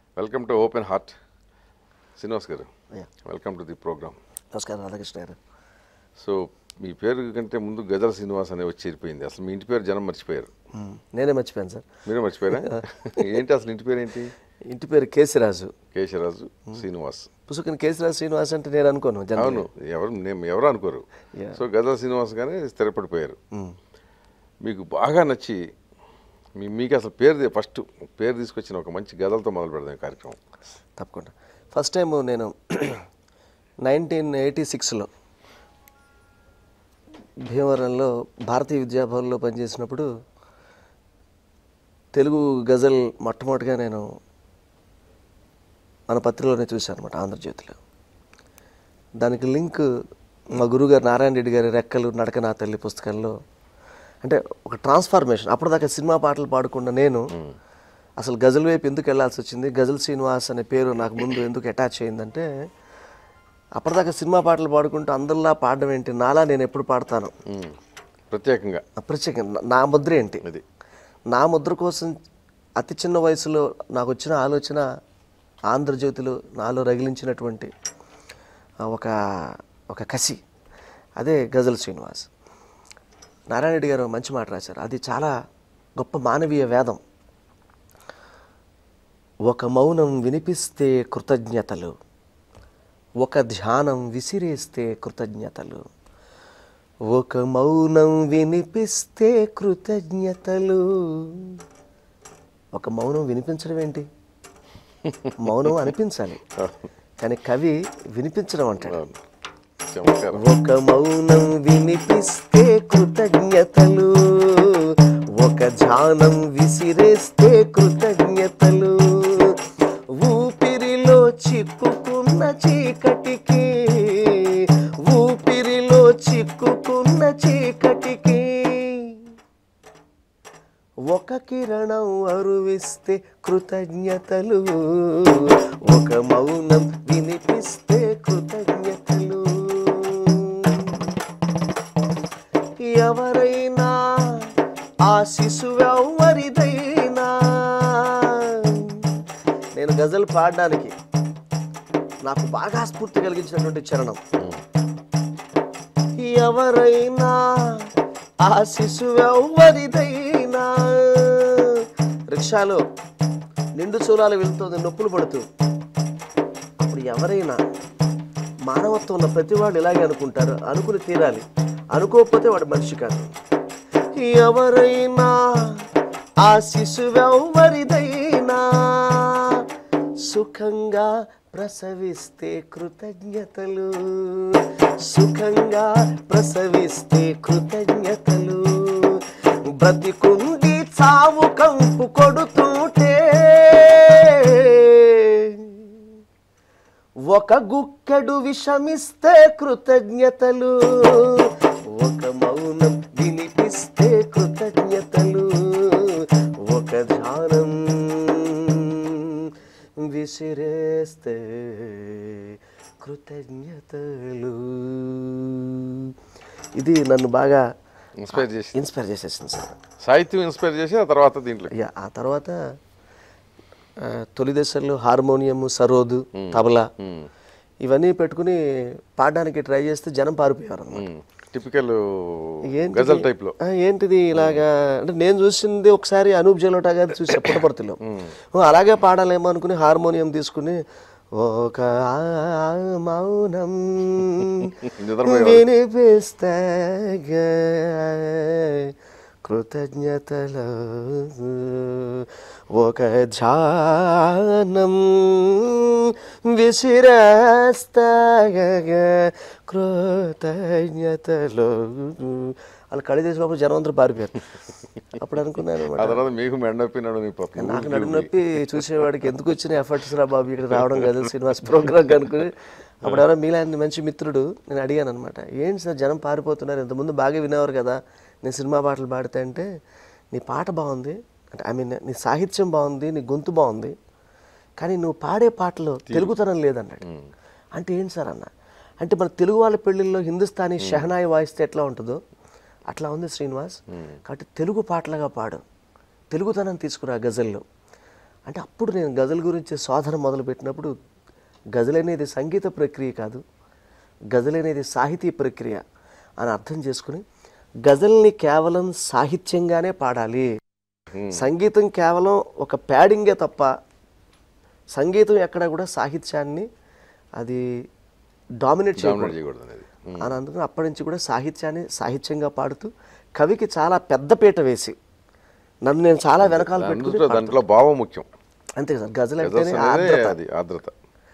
Welcome to open heart Srinivas garu Yeah. Welcome to the program నమస్కారం రాధాకృష్ణ గారు so మీ పేరు కంటే ముందు గజల శ్రీనివాస్ అనే వచ్చి చేరిపోయింది అసలు మీ ఇంటి పేరు జనం మర్చిపోయారు నేనే మర్చిపోయాను సార్ మీరే మర్చిపోయారా ఏంటి అసలు ఇంటి పేరు ఏంటి ఇంటి పేరు కేసిరాజు కేశరాజు శ్రీనివాస్ పుసుకుని కేసిరాజు శ్రీనివాస్ అంటే నేను అనుకోను జనరల్గా. అవును ఎవరు నేను ఎవరు అనుకోరు Yeah. సో గజల శ్రీనివాస్ గానే స్థిరపడిపోయారు మీకు బాగా నచ్చి మీ మీకు అసలు పేరు ఫస్ట్ పేరు తీసుకొచ్చిన ఒక మంచి గదలతో మొదలు పెడదాం ఈ కార్యక్రమం తప్పకుండా ఫస్ట్ టైం నేను నైన్టీన్ ఎయిటీ సిక్స్లో భీమవరంలో భారతీయ విద్యాభవన్లో పనిచేసినప్పుడు తెలుగు గజల్ మొట్టమొదటిగా నేను మన పత్రికలోనే చూశాను అనమాట ఆంధ్రజ్యోతిలో దానికి లింక్ మా గురుగారు నారాయణ రెడ్డి గారి రెక్కలు నడక నా తల్లి పుస్తకంలో అంటే ఒక ట్రాన్స్ఫార్మేషన్ అప్పటిదాకా సినిమా పాటలు పాడకుండా నేను అసలు గజల్ వైపు ఎందుకు వెళ్ళాల్సి వచ్చింది గజల్ శ్రీనివాస్ అనే పేరు నాకు ముందు ఎందుకు అటాచ్ అయిందంటే అప్పటిదాకా సినిమా పాటలు పాడుకుంటూ అందరిలా పాడడం ఏంటి నాలా నేను ఎప్పుడు పాడతాను మ్మ్. ప్రత్యేకంగా ప్రత్యేకంగా నా- నా ముద్ర ఏంటి అది నా ముద్ర కోసం అతి చిన్న వయసులో నాకు వచ్చిన ఆలోచన ఆంధ్రజ్యోతిలో నాలో రగిలించినటువంటి ఆ, ఒక ఒక కసి అదే గజల్ శ్రీనివాస్ నారాయణ రెడ్డి గారు మంచి మాట రాశారు అది చాలా గొప్ప మానవీయ వేదం ఒక మౌనం వినిపిస్తే కృతజ్ఞతలు ఒక ధ్యానం విసిరేస్తే కృతజ్ఞతలు ఒక మౌనం వినిపిస్తే కృతజ్ఞతలు ఒక మౌనం వినిపించడం ఏంటి మౌనం అనిపించాలి కానీ కవి వినిపించడం అంటాడు అవును. చమత్కారం ఒక మౌనం వినిపిస్తే కృతజ్ఞతలు ఒక ధ్యానం విసిరేస్తే కృతజ్ఞతలు ఊపిరిలో చిక్కుకున్న చీకటికి ఊపిరిలో చిక్కుకున్న చీకటికి ఒక కిరణం అరువిస్తే కృతజ్ఞతలు ఒక మౌనం వినిపిస్తే కృతజ్ఞతలు ఎవరైనా ఆ శిశువెవరిదైనా నేను గజల్ పాడడానికి నాకు బాగా స్ఫూర్తి కలిగించినటువంటి చరణం ఎవరైనా ఆ శిశువెవరిదైనా రిక్షాలో నిండు చూలాలు వెళ్తుంది నొప్పులు పడుతూ అప్పుడు ఎవరైనా మానవత్వం ఉన్న ప్రతి వాడు ఇలాగే అనుకుంటారు అనుకుని తీరాలి అనుకోకపోతే వాడు మనిషి కాదు ఎవరైనా ఆ శిశువెవరిదైనా సుఖంగా ప్రసవిస్తే కృతజ్ఞతలు సుఖంగా ప్రసవిస్తే కృతజ్ఞతలు బ్రతికుండి చావు కంపు కొడుతుంటే ఒక గుక్కెడు విషమిస్తే కృతజ్ఞతలు ఒక మౌనం వినిపిస్తే కృతజ్ఞతలు ఒక ధ్యానం విసిరేస్తే కృతజ్ఞతలు ఇది నన్ను బాగా ఇన్స్పైర్ చేసి ఇన్స్పైర్ చేసేసింది సార్ సాహిత్యం ఇన్స్పైర్ చేసి ఆ తర్వాత దీంట్లో యా ఆ తర్వాత ఆ, తొలి దశల్లో హార్మోనియం సరోదు తబలా మ్మ్. ఇవన్నీ పెట్టుకుని పాడడానికి ట్రై చేస్తే జనం పారిపోయారు అన్నమాట. మ్మ్. టిపికల్ ఏంటిది? గజల్ టైప్ లో ఆ, ఏంటిది ఇలాగా అంటే నేను చూసింది ఒకసారి అనూప్ జలోటా గారు చూసి పుట్టపర్తిలో ఓ, అలాగే పాడాలేమో అనుకుని హార్మోనియం తీసుకుని ఒక ఆ మౌనం నిద్రపోయేవాడు. వినిపిస్తాగా కృతజ్ఞతలు ఒక ధ్యానం విసిరేస్తాగా కృతజ్ఞతలు వాళ్ళు కళ్ళు చేసినప్పుడు జనం అందరూ పారిపోయారు అప్పుడు అనుకున్నాను ఆ అన్నమాట. తర్వాత మీకు మెండొప్పి నడునిపోతుంది నాకు నడుము నొప్పి చూసేవాడికి ఎందుకు వచ్చిన ఎఫర్ట్స్ రా బాబు ఇక్కడ రావడం కదా శ్రీనివాస్ ప్రోగ్రామ్ అనుకుని అప్పుడు ఎవరో మీలాంటి మంచి మిత్రుడు నేను అడిగాను అనమాట ఏంటి సార్ జనం పారిపోతున్నారు ఇంతకుముందు బాగా వినేవారు కదా నేను సినిమా పాటలు పాడితే అంటే నీ పాట బాగుంది అంటే ఐ మీన్ నీ సాహిత్యం బాగుంది నీ గొంతు బాగుంది కానీ నువ్వు పాడే పాటలో తెలుగుతనం లేదన్నాడు అంటే ఏంటి సార్ అన్న అంటే మన తెలుగు వాళ్ళ పెళ్ళిళ్ళలో హిందుస్థానీ షహనాయి వాయిస్తే ఎట్లా ఉంటుందో అట్లా ఉంది శ్రీనివాస్ కాబట్టి తెలుగు పాటలుగా పాడు తెలుగుతనం తీసుకురా గజల్లో అంటే అప్పుడు నేను గజల్ గురించి శోధన మొదలుపెట్టినప్పుడు గజల్ అనేది సంగీత ప్రక్రియ కాదు గజల్ అనేది సాహితీ ప్రక్రియ అని అర్థం చేసుకుని గజల్ని కేవలం సాహిత్యంగానే పాడాలి సంగీతం కేవలం ఒక ప్యాడింగే తప్ప సంగీతం ఎక్కడ కూడా సాహిత్యాన్ని అది డామినేట్ చేయకూడదు డామినేట్ చేయకూడదు అనేది అని అందుకని అప్పటి నుంచి కూడా సాహిత్యాన్ని సాహిత్యంగా పాడుతూ కవికి చాలా పెద్ద పీట వేసి నన్ను నేను చాలా వెనకాల పెట్టుకుని అందులో దాంట్లో భావం ముఖ్యం అంతే కదా గజల్ గజల్స్ అంటేనే అనేది ఆర్ద్రత అది ఆర్ద్రత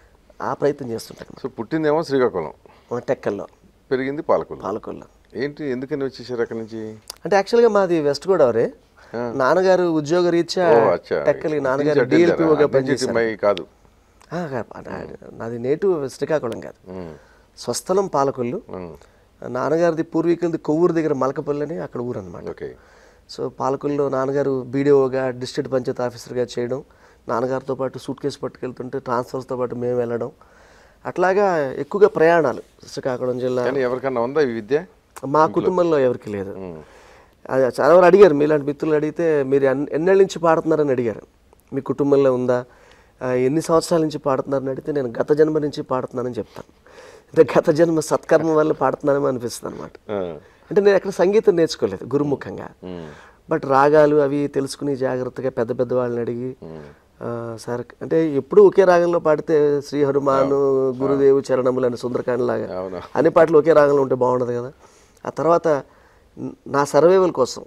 ఆ ప్రయత్నం చేస్తుంటాను సో పుట్టిందేమో శ్రీకాకుళం మన టెక్కల్లో పెరిగింది పాలకొల్లు పాలకొల్లో ఏంటి ఎందుకని వచ్చేసారు అక్కడి నుంచి అంటే యాక్చువల్గా మాది వెస్ట్ గోదావరి నాన్నగారు ఉద్యోగ రీత్యా ఓ అచ్చా టెక్కలి నాన్నగారు అటు వెళ్ళారా? డిఎల్పిఓగా అటు నుంచి పనిచేశారు మై కాదు ఆ, కాదు. నాది నేటివ్ శ్రీకాకుళం కాదు ఉమ్, స్వస్థలం పాలకొల్లు ఉమ్, నాన్నగారిది పూర్వీకులది కొవ్వూరు దగ్గర మలకపల్లి అని అక్కడ ఊరు అనమాట ఓకే సో పాలకొల్లో నాన్నగారు బీడీఓగా డిస్ట్రిక్ట్ పంచాయత్ ఆఫీసర్గా చేయడం నాన్నగారితో పాటు సూట్ కేసు పట్టుకెళ్తుంటే ట్రాన్స్ఫర్స్తో పాటు మేము వెళ్ళడం అట్లాగా ఎక్కువగా ప్రయాణాలు శ్రీకాకుళం జిల్లా కానీ ఎవరికన్నా ఉందా ఈ విద్య మా కుటుంబంలో ఎవరికి లేదు ఉమ్, అది చాలా మంది అడిగారు మీలాంటి మిత్రులు అడిగితే మీరు ఎన్- ఎన్నేళ్ళ నుంచి పాడుతున్నారని అడిగారు మీ కుటుంబంలో ఉందా ఆ, ఎన్ని సంవత్సరాల నుంచి పాడుతున్నారని అడిగితే నేను గత జన్మ నుంచి పాడుతున్నానని చెప్తాను అంటే గత జన్మ సత్కర్మ వల్ల పాడుతున్నానేమో అనిపిస్తుంది అనమాట ఆ, అంటే నేను ఎక్కడ సంగీతం నేర్చుకోలేదు గురుముఖంగా ఉమ్, బట్ రాగాలు అవి తెలుసుకుని జాగ్రత్తగా పెద్ద పెద్ద వాళ్ళని అడిగి ఆ, సార్ అంటే ఎప్పుడు ఒకే రాగంలో పాడితే శ్రీ హనుమాను గురుదేవు చరణములు అని సుందరకాండ్ లాగా అవును అన్ని పాటలు ఒకే రాగంలో ఉంటే బాగుండదు కదా ఆ తర్వాత న- నా సర్వైవల్ కోసం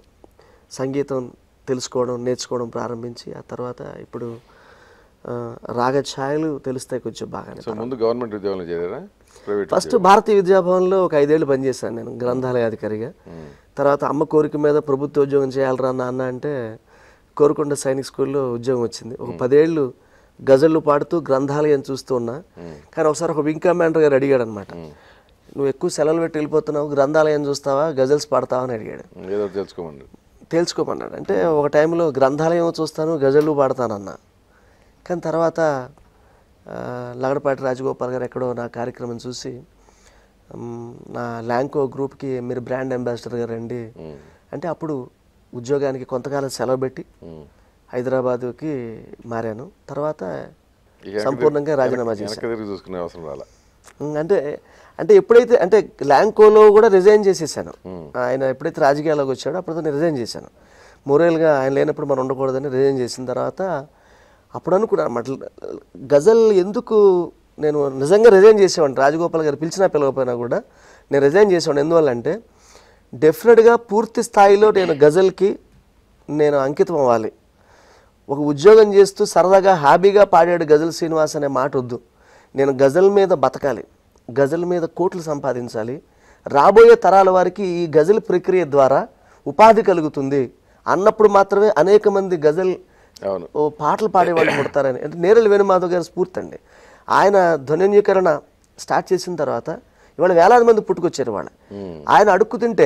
సంగీతం తెలుసుకోవడం నేర్చుకోవడం ప్రారంభించి ఆ తర్వాత ఇప్పుడు ఆ, రాగ ఛాయలు తెలుస్తాయి కొంచెం బాగానే సో ముందు గవర్నమెంట్ ఉద్యోగంలో చేరారా ప్రైవేట్ ఫస్ట్ భారతీయ విద్యాభవన్లో ఒక ఐదేళ్ళు పనిచేశాను నేను గ్రంథాలయ అధికారిగా తర్వాత అమ్మ కోరిక మీద ప్రభుత్వ ఉద్యోగం చేయాలరా నాన్న అంటే కోరుకొండ సైనిక్ స్కూల్లో ఉద్యోగం వచ్చింది ఒక పదేళ్ళు గజళ్ళు పాడుతూ గ్రంథాలయం చూస్తూ ఉన్నా కానీ ఒకసారి ఒక వింగ్ కమాండర్ గారు అడిగాడు అనమాట నువ్వు ఎక్కువ సెలవులు పెట్టి వెళ్ళిపోతున్నావు గ్రంథాలయం చూస్తావా గజల్స్ పాడతావా అని అడిగాడు ఏదో ఒకటి తెలుసుకోమని తేల్చుకోమన్నాడు అంటే ఒక టైంలో గ్రంథాలయం చూస్తాను గజళ్ళు పాడతానన్నా కానీ తర్వాత ఆ, లగడపాటి రాజగోపాల్ గారు ఎక్కడో నా కార్యక్రమం చూసి మ్, నా ల్యాంకో గ్రూప్కి మీరు బ్రాండ్ అంబాసిడర్గా రండి అంటే అప్పుడు ఉద్యోగానికి కొంతకాలం సెలవు పెట్టి ఉమ్. హైదరాబాదుకి మారాను తర్వాత ఇక వెనక్కి సంపూర్ణంగా తిరిగి- రాజీనామా చేశాను వెనక్కి తిరిగి చూసుకునే అవసరం రాలా ఉమ్, అంటే అంటే ఎప్పుడైతే అంటే ల్యాంకోలో కూడా రిజైన్ చేసేసాను ఆయన ఎప్పుడైతే రాజకీయాల్లోకి వచ్చాడో అప్పుడు నేను రిజైన్ చేశాను మోరల్గా ఆయన లేనప్పుడు మనం ఉండకూడదని రిజైన్ చేసిన తర్వాత అప్పుడు అనుకున్నాను అన్నమాట గజల్ ఎందుకు నేను నిజంగా రిజైన్ చేసేవాడిని రాజగోపాల్ గారు పిలిచినా పిలవకపోయినా కూడా నేను రిజైన్ చేసేవాడిని ఎందువల్ల అంటే డెఫినెట్గా పూర్తి స్థాయిలో నేను గజల్కి నేను అంకితం అవ్వాలి ఒక ఉద్యోగం చేస్తూ సరదాగా హాబీగా పాడాడు గజల్ శ్రీనివాస్ అనే మాట వద్దు నేను గజల్ మీద బతకాలి గజల్ మీద కోట్లు సంపాదించాలి రాబోయే తరాల వారికి ఈ గజల్ ప్రక్రియ ద్వారా ఉపాధి కలుగుతుంది అన్నప్పుడు మాత్రమే అనేక మంది గజల్ అవును ఓ పాటలు పాడేవాళ్ళు పుడతారని అంటే నేరళ వేణుమాధవ్ గారి స్ఫూర్తి అండి ఆయన ధ్వనికరణ స్టార్ట్ చేసిన తర్వాత ఇవాళ వేలాది మంది పుట్టుకొచ్చారు వాళ్ళు ఆయన అడుక్కు తింటే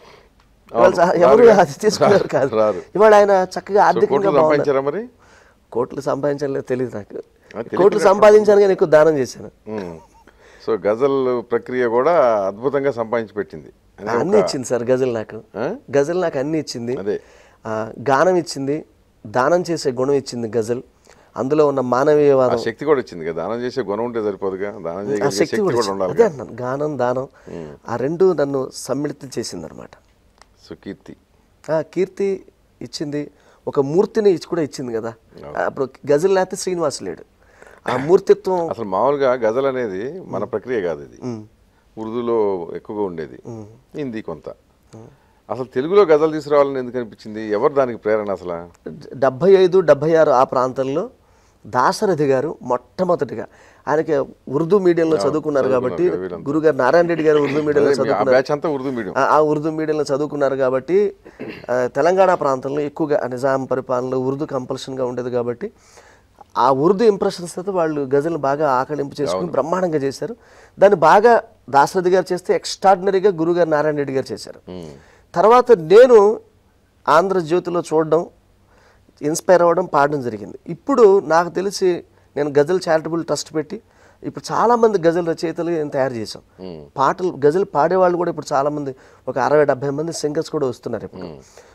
ఇవాళ సహ- ఎవరు అది తీసుకున్నారు కాదు రారు. ఇవాళ ఆయన చక్కగా సో ఆర్థికంగా కోట్లు బాగున్నారు సంపాదించారా మరి కోట్లు సంపాదించలేదు తెలియదు నాకు తెలియదు కోట్లు సంపాదించాను కానీ ఎక్కువ దానం చేశాను ఉమ్. సో గజల్ ప్రక్రియ కూడా అద్భుతంగా సంపాదించి పెట్టింది అనే అన్ని ఇచ్చింది సార్ గజల్ నాకు ఆ? గజల్ నాకు అన్ని ఇచ్చింది అదే ఆ, గానం ఇచ్చింది దానం చేసే గుణం ఇచ్చింది గజల్ అందులో ఉన్న ఆ మానవీయవాదం శక్తి కూడా ఇచ్చింది కదా దానం చేసే గుణం ఉంటే సరిపోదుగా దానం ఆ చేయగలిగే శక్తి శక్తి కూడా కూడా ఇచ్చింది. ఉండాలి అదే అన్నాను గానం దానం ఆ రెండు నన్ను సమ్మిళితం చేసింది అనమాట సుకీర్తి కీర్తి ఇచ్చింది ఒక మూర్తిని ఇచ్చి కూడా ఇచ్చింది కదా అప్పుడు గజల్ లేకపోతే శ్రీనివాస్ లేడు ఆ మూర్తిత్వం అసలు మామూలుగా గజల్ అనేది మన ప్రక్రియ కాదు ఇది ఉర్దూలో ఎక్కువగా ఉండేది హిందీ కొంత అసలు తెలుగులో గజల్ తీసుకురావాలని ఎందుకు అనిపించింది ఎవరు దానికి ప్రేరణ అసలు డెబ్భై ఐదు డెబ్భై ఆరు ఆ ప్రాంతంలో దాశరథి గారు మొట్టమొదటిగా ఆయనకి ఉర్దూ మీడియంలో చదువుకున్నారు కాబట్టి గురుగారు నారాయణ రెడ్డి గారు ఉర్దూ మీడియంలో అదే మీ- ఆ చదువుకున్నారు బ్యాచ్ అంతా ఉర్దూ మీడియం ఆ- ఆ ఉర్దూ మీడియంలో చదువుకున్నారు కాబట్టి ఆ, తెలంగాణ ప్రాంతంలో ఎక్కువగా నిజాం పరిపాలనలో ఉర్దూ కంపల్షన్గా ఉండేది కాబట్టి ఆ ఉర్దూ ఇంప్రెషన్స్ అయితే వాళ్ళు గజల్ బాగా ఆకలింపు చేసుకుని బ్రహ్మాండంగా చేశారు దాన్ని బాగా దాశరథి గారు చేస్తే ఎక్స్ట్రాడినరీగా గురుగారు నారాయణ రెడ్డి గారు చేశారు తర్వాత నేను ఆంధ్రజ్యోతిలో చూడడం ఇన్స్పైర్ అవ్వడం పాడడం జరిగింది ఇప్పుడు నాకు తెలిసి నేను గజల్ చారిటబుల్ ట్రస్ట్ పెట్టి ఇప్పుడు చాలామంది గజల్ రచయితలు నేను తయారు చేశాం పాటలు గజల్ పాడేవాళ్ళు కూడా ఇప్పుడు చాలామంది ఒక అరవై డెబ్బై మంది సింగర్స్ కూడా వస్తున్నారు ఇప్పుడు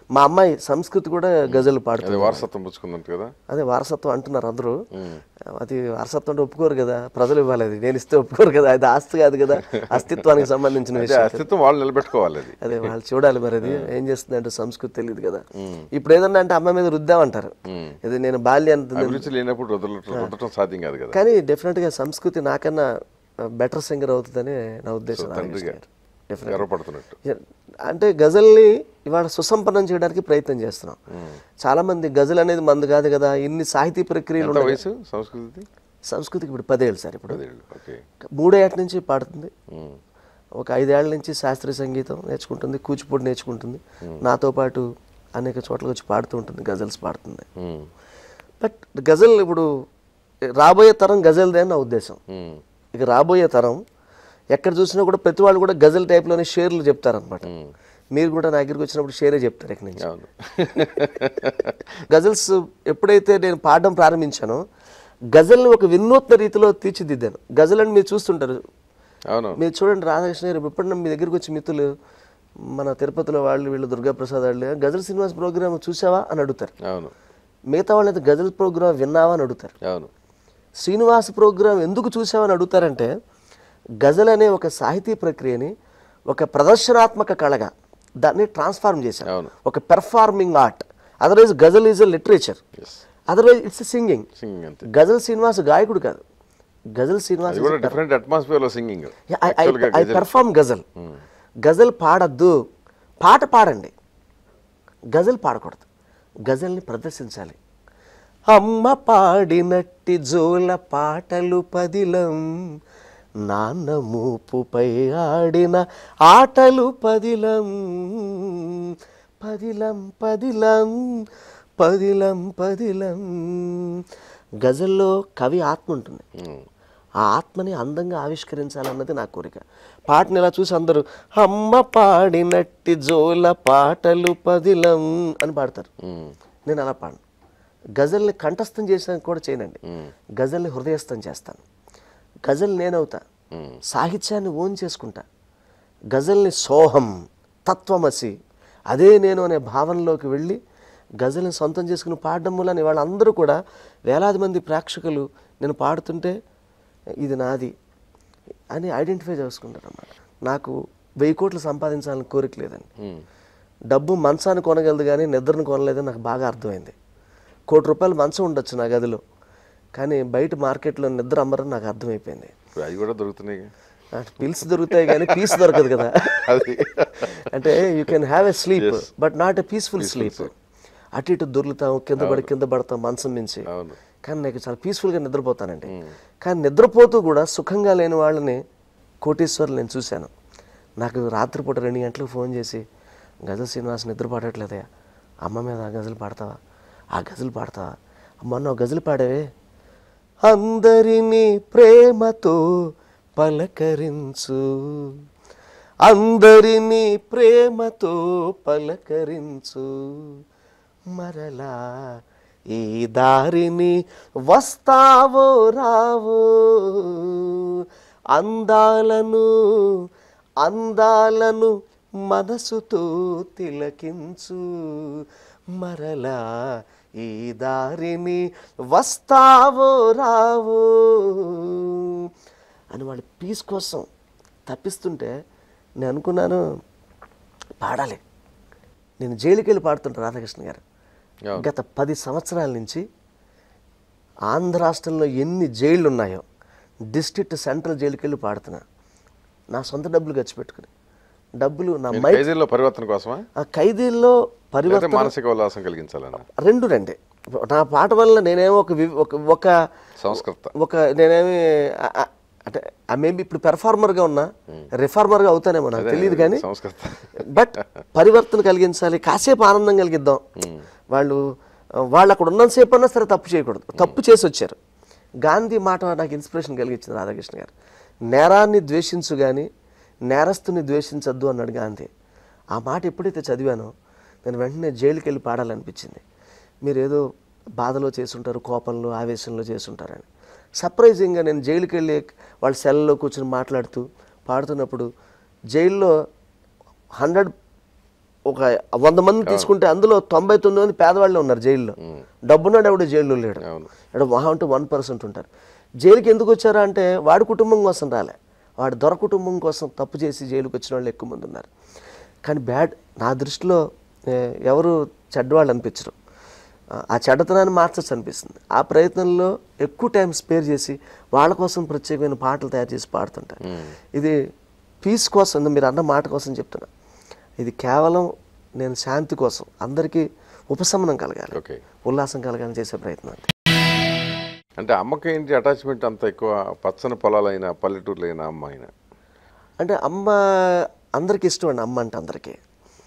మా అమ్మాయి సంస్కృతి కూడా గజల్ పాడుతుంది అదే వారసత్వం పుచ్చుకుందంట కదా అదే వారసత్వం అంటున్నారు అందరూ అది వారసత్వం అంటే ఒప్పుకోరు కదా ప్రజలు ఇవ్వాలి అది నేను ఇస్తే ఒప్పుకోరు కదా అది ఆస్తి కాదు కదా అస్తిత్వానికి సంబంధించిన అదే విషయం అస్తిత్వం వాళ్ళు నిలబెట్టుకోవాలి అది అదే వాళ్ళు చూడాలి మరి అది ఏం చేస్తుంది అంటే సంస్కృతి తెలియదు కదా ఇప్పుడు ఏదన్నా అంటే అమ్మ మీద రుద్దామంటారు ఇది నేను బాల్యాన్ని అభిరుచి లేనప్పుడు రుద్దటం రుద్దటం సాధ్యం కాదు కదా కానీ డెఫినెట్ గా సంస్కృతి నాకన్నా బెటర్ సింగర్ అవుతుందని నా ఉద్దేశం రామకృష్ణ గారు. Definitely. గర్వపడుతున్నట్టు అంటే గజల్ని ఇవాళ సుసంపన్నం చేయడానికి ప్రయత్నం చేస్తున్నాం చాలా మంది గజల్ అనేది మంది కాదు కదా ఇన్ని సాహితీ ప్రక్రియలు ఎంత ఉన్నాయి వయసు సంస్కృతి సంస్కృతికి ఇప్పుడు పదేళ్ళు సార్ ఇప్పుడు పదేళ్ళు ఓకే మూడేళ్ల నుంచి పాడుతుంది ఉమ్. ఒక ఐదేళ్ల నుంచి శాస్త్రీయ సంగీతం నేర్చుకుంటుంది కూచిపూడి నేర్చుకుంటుంది నాతో పాటు అనేక చోట్ల వచ్చి పాడుతూ ఉంటుంది గజల్స్ పాడుతుంది ఉమ్. బట్ గజల్ ఇప్పుడు రాబోయే తరం గజల్దే అని నా ఉద్దేశం ఉమ్. ఇక రాబోయే తరం ఎక్కడ చూసినా కూడా ప్రతి వాళ్ళు కూడా గజల్ టైప్లోనే షేర్లు చెప్తారనమాట మీరు కూడా నా దగ్గరికి వచ్చినప్పుడు షేరే చెప్తారు ఇక్కడి నుంచి అవును గజల్స్ ఎప్పుడైతే నేను పాడడం ప్రారంభించానో గజల్ని ఒక వినూత్న రీతిలో తీర్చిదిద్దాను గజల్ అని మీరు చూస్తుంటారు అవును మీరు చూడండి రాధాకృష్ణ గారు ఎప్పుడన్నా మీ దగ్గరికి వచ్చి మిత్రులు మన తిరుపతిలో వాళ్ళు వీళ్ళు దుర్గాప్రసాద్ వాళ్ళు గజల్ శ్రీనివాస్ ప్రోగ్రామ్ చూసావా అని అడుగుతారు అవును మిగతా వాళ్ళైతే గజల్ ప్రోగ్రామ్ విన్నావా అని అడుగుతారు అవును శ్రీనివాస్ ప్రోగ్రాం ఎందుకు చూసావని అడుగుతారంటే గజల్ అనే ఒక సాహితీ ప్రక్రియని ఒక ప్రదర్శనాత్మక కళగా దాన్ని ట్రాన్స్ఫార్మ్ చేశారు అవును. ఒక performing art otherwise ghazal is a literature yes otherwise it's singing singing అంతే గజల్ శ్రీనివాస్ గాయకుడు కాదు గజల్ శ్రీనివాస్ అది కూడా డిఫరెంట్ అట్మాస్ఫియర్ లో singing I perform ghazal ghazal పాడద్దు పాట పాడండి గజల్ పాడకూడదు గజల్ని ప్రదర్శించాలి అమ్మ పాడినట్టి జోల పాటలు పదిలం నాన్న మూపుపై ఆడిన ఆటలు పదిలం పదిలం పదిలం పదిలం పదిలం గజల్లో కవి ఆత్మ ఉంటుంది ఆ ఆత్మని అందంగా ఆవిష్కరించాలన్నది నా కోరిక పాటని ఇలా చూసి అందరూ అమ్మ పాడినట్టి జోల పాటలు పదిలం అని పాడతారు నేను అలా పాడను గజల్ని కంఠస్థం చేసానికి కూడా చేయనండి గజల్ని హృదయస్థం చేస్తాను గజల్ నేనవుతా సాహిత్యాన్ని ఓన్ చేసుకుంటా గజల్ని సోహం తత్వమసి అదే నేను అనే భావనలోకి వెళ్ళి గజల్ని సొంతం చేసుకుని పాడడం వల్ల వాళ్ళందరూ కూడా వేలాది మంది ప్రేక్షకులు నేను పాడుతుంటే ఇది నాది అని ఐడెంటిఫై చేసుకుంటారు అన్నమాట నాకు వెయ్యి కోట్లు సంపాదించాలని కోరిక లేదండి డబ్బు మంచాన్ని కొనగలదు కానీ నిద్రను కొనలేదని నాకు బాగా అర్థమైంది కోటి రూపాయలు మంచం ఉండొచ్చు నా గదిలో కానీ బయట మార్కెట్లో నిద్ర అమ్మరని నాకు అర్థమైపోయింది అవి కూడా దొరుకుతున్నాయి అంటే పిల్స్ దొరుకుతాయి కానీ పీస్ దొరకదు కదా అది అంటే you can have a sleep but not a peaceful sleep అటు ఇటు దొర్లుతాం కింద పడి కింద పడతాం మంచం మించి అవును కానీ నాకు చాలా పీస్ఫుల్గా నిద్రపోతానండి కానీ నిద్రపోతూ కూడా సుఖంగా లేని వాళ్ళని కోటీశ్వర్లు నేను చూశాను నాకు రాత్రిపూట రెండు గంటలకు ఫోన్ చేసి గజల్ శ్రీనివాస్ నిద్ర పాడట్లేదయ్యా అమ్మ మీద ఆ గజలు పాడతావా ఆ గజలు పాడతావా మొన్న ఒక గజలు పాడేవే అందరినీ ప్రేమతో పలకరించు అందరినీ ప్రేమతో పలకరించు మరలా ఈ దారిని వస్తావో రావో అందాలను అందాలను మనసుతో తిలకించు మరలా ఈ దారిని వస్తావో రావో అని వాళ్ళ పీస్ కోసం తప్పిస్తుంటే నేను అనుకున్నాను పాడాలి నేను జైలుకి వెళ్ళి పాడుతుంటా రాధాకృష్ణ గారు అవును. గత పది సంవత్సరాల నుంచి ఆంధ్ర రాష్ట్రంలో ఎన్ని జైళ్ళు ఉన్నాయో డిస్ట్రిక్ట్ సెంట్రల్ జైలుకి వెళ్ళి పాడుతున్నా నా సొంత డబ్బులు ఖర్చు పెట్టుకుని డబ్బులు నా నేను మై ఖైదీల్లో పరివర్తన కోసమా ఆ ఖైదీల్లో లేకపోతే పరివర్తన మానసిక ఉల్లాసం కలిగించాలన్న రెండు రండి నా పాట వల్ల నేనేమో ఒక వి- ఒక ఒక సంస్కృత ఒక నేనేమి ఆ- ఆ- అంటే మేబీ ఇప్పుడు పెర్ఫార్మర్గా ఉన్నా రిఫార్మర్గా అవుతానేమో నాకు తెలియదు కానీ సంస్కృత బట్ పరివర్తన కలిగించాలి కాసేపు ఆనందం కలిగిద్దాం వాళ్ళు ఆ, వాళ్ళు అక్కడ ఉన్నంతసేపు అన్నా సరే తప్పు చేయకూడదు తప్పు చేసి వచ్చారు గాంధీ మాట నాకు ఇన్స్పిరేషన్ కలిగించింది రాధాకృష్ణ గారు నేరాన్ని ద్వేషించు కానీ నేరస్తుని ద్వేషించద్దు అన్నాడు గాంధీ ఆ మాట ఎప్పుడైతే చదివానో నేను వెంటనే జైలుకి వెళ్ళి పాడాలనిపించింది మీరు ఏదో బాధలో చేసుంటారు కోపంలో ఆవేశంలో చేసుంటారని సర్ప్రైజింగ్గా నేను జైలుకి వెళ్ళి వాళ్ళ సెల్లో కూర్చొని మాట్లాడుతూ పాడుతున్నప్పుడు జైల్లో హండ్రెడ్ ఒక వంద మంది తీసుకుంటే అందులో తొంభై తొమ్మిది మంది పేదవాళ్ళే ఉన్నారు జైల్లో డబ్బున్నాడు ఎవడు జైల్లో లేడు అవును. ఇక్కడ మహా అంటే వన్ పర్సెంట్ ఉంటారు జైలుకి ఎందుకు వచ్చారా అంటే వాడి కుటుంబం కోసం రాలే వాడి దొర కుటుంబం కోసం తప్పు చేసి జైలుకి వచ్చిన వాళ్ళు ఎక్కువ మంది ఉన్నారు కానీ బ్యాడ్ నా దృష్టిలో ఏ, ఎవరు చెడ్డవాళ్ళు అనిపించరు ఆ, ఆ చెడ్డతనాన్ని మార్చచ్చు అనిపిస్తుంది ఆ ప్రయత్నంలో ఎక్కువ టైం స్పేర్ చేసి వాళ్ళ కోసం ప్రత్యేకమైన పాటలు తయారు చేసి పాడుతుంటారు ఇది పీస్ కోసం మీరు అన్న మాట కోసం చెప్తున్నా ఇది కేవలం నేను శాంతి కోసం అందరికీ ఉపశమనం కలగాలి ఓకే ఉల్లాసం కలగాలని చేసే ప్రయత్నం అంతే అంటే అమ్మకి ఏంటి అటాచ్మెంట్ అంత ఎక్కువ పచ్చని పొలాలైన పల్లెటూర్లైన అమ్మ అయినా అంటే అమ్మ అందరికీ ఇష్టం అండి అమ్మ అంటే అందరికీ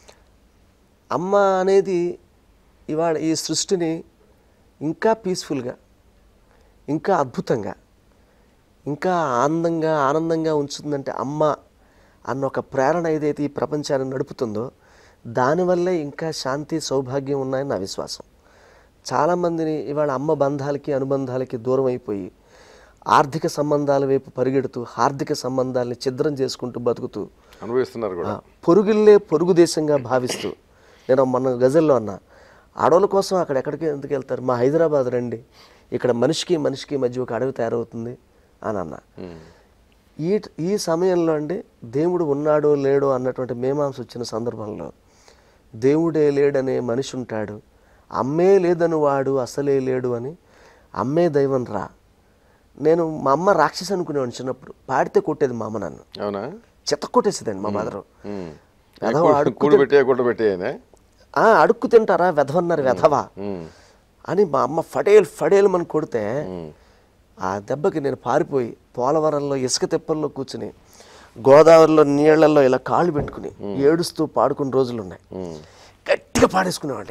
అమ్మ అనేది ఇవాళ ఈ సృష్టిని ఇంకా పీస్ఫుల్గా ఇంకా అద్భుతంగా ఇంకా ఆనందంగా ఆనందంగా ఉంచుతుందంటే అమ్మ అన్న ఒక ప్రేరణ ఏదైతే ఈ ప్రపంచాన్ని నడుపుతుందో దానివల్లే ఇంకా శాంతి సౌభాగ్యం ఉన్నాయని నా విశ్వాసం చాలామందిని ఇవాళ అమ్మ బంధాలకి అనుబంధాలకి దూరం అయిపోయి ఆర్థిక సంబంధాల వైపు పరిగెడుతూ ఆర్థిక సంబంధాలని ఛిద్రం చేసుకుంటూ బతుకుతూ అనుభవిస్తున్నారు కూడా ఆ, పొరుగుల్లే పొరుగు దేశంగా భావిస్తూ నేను మొన్న గజల్లో అన్నా అడవుల కోసం అక్కడ ఎక్కడికి ఎందుకు వెళ్తారు మా హైదరాబాద్ రండి ఇక్కడ మనిషికి మనిషికి మధ్య ఒక అడవి తయారవుతుంది అని అన్నా ఈ ఈ సమయంలో అండి దేవుడు ఉన్నాడో లేడో అన్నటువంటి మీమాంస వచ్చిన సందర్భంలో దేవుడే లేడనే మనిషి ఉంటాడు అమ్మే లేదని వాడు అసలే లేడు అని అమ్మే దైవం రా నేను మా అమ్మ రాక్షసి అనుకునేవాడిని చిన్నప్పుడు పాడితే కొట్టేది మా అమ్మ నన్ను అవునా చెత్త కొట్టేసేదండి మా మదరు ఉమ్. వెధవ కూడు- అడుక్కు కూడు పెట్టే గుడ్డ పెట్టేయనే ఆ, అడుక్కు తింటారా వెధవన్నారు వెధవా అని మా అమ్మ ఫడేలు ఫడేలు మన కొడితే ఆ దెబ్బకి నేను పారిపోయి పోలవరంలో ఇసుక తిప్పల్లో కూర్చుని గోదావరిలో నీళ్లలో ఇలా కాళ్ళు పెట్టుకుని ఏడుస్తూ పాడుకున్న రోజులు ఉన్నాయి గట్టిగా పాడేసుకునేవాడిని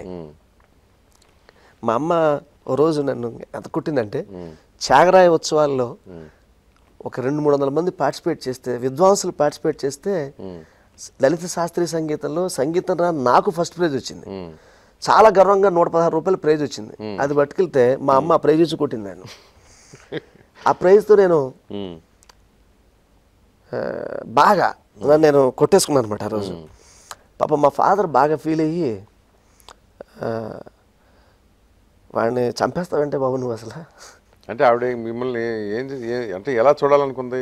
మా అమ్మ ఓ రోజు నన్ను ఎంత కుట్టిందంటే త్యాగరాయ ఉత్సవాల్లో ఒక రెండు మూడు వందల మంది పార్టిసిపేట్ చేస్తే విద్వాంసులు పార్టిసిపేట్ చేస్తే లలిత శాస్త్రీయ సంగీతంలో సంగీతం రా నాకు ఫస్ట్ ప్రైజ్ వచ్చింది చాలా గర్వంగా నూట పదహారు రూపాయలు ప్రైజ్ వచ్చింది అది పట్టుకెళ్తే మా అమ్మ ఆ ప్రైజ్ ఇచ్చి కొట్టింది నేను ఆ ప్రైజ్తో నేను ఆ, బాగా నన్ను నేను కొట్టేసుకున్నాను అనమాట ఆ రోజు పాప మా ఫాదర్ బాగా ఫీల్ అయ్యి ఆ, వాడిని చంపేస్తావంటే బాబు నువ్వు అసలు అంటే ఆవిడ మిమ్మల్ని ఏం చే- ఏ- అంటే ఎలా చూడాలనుకుంది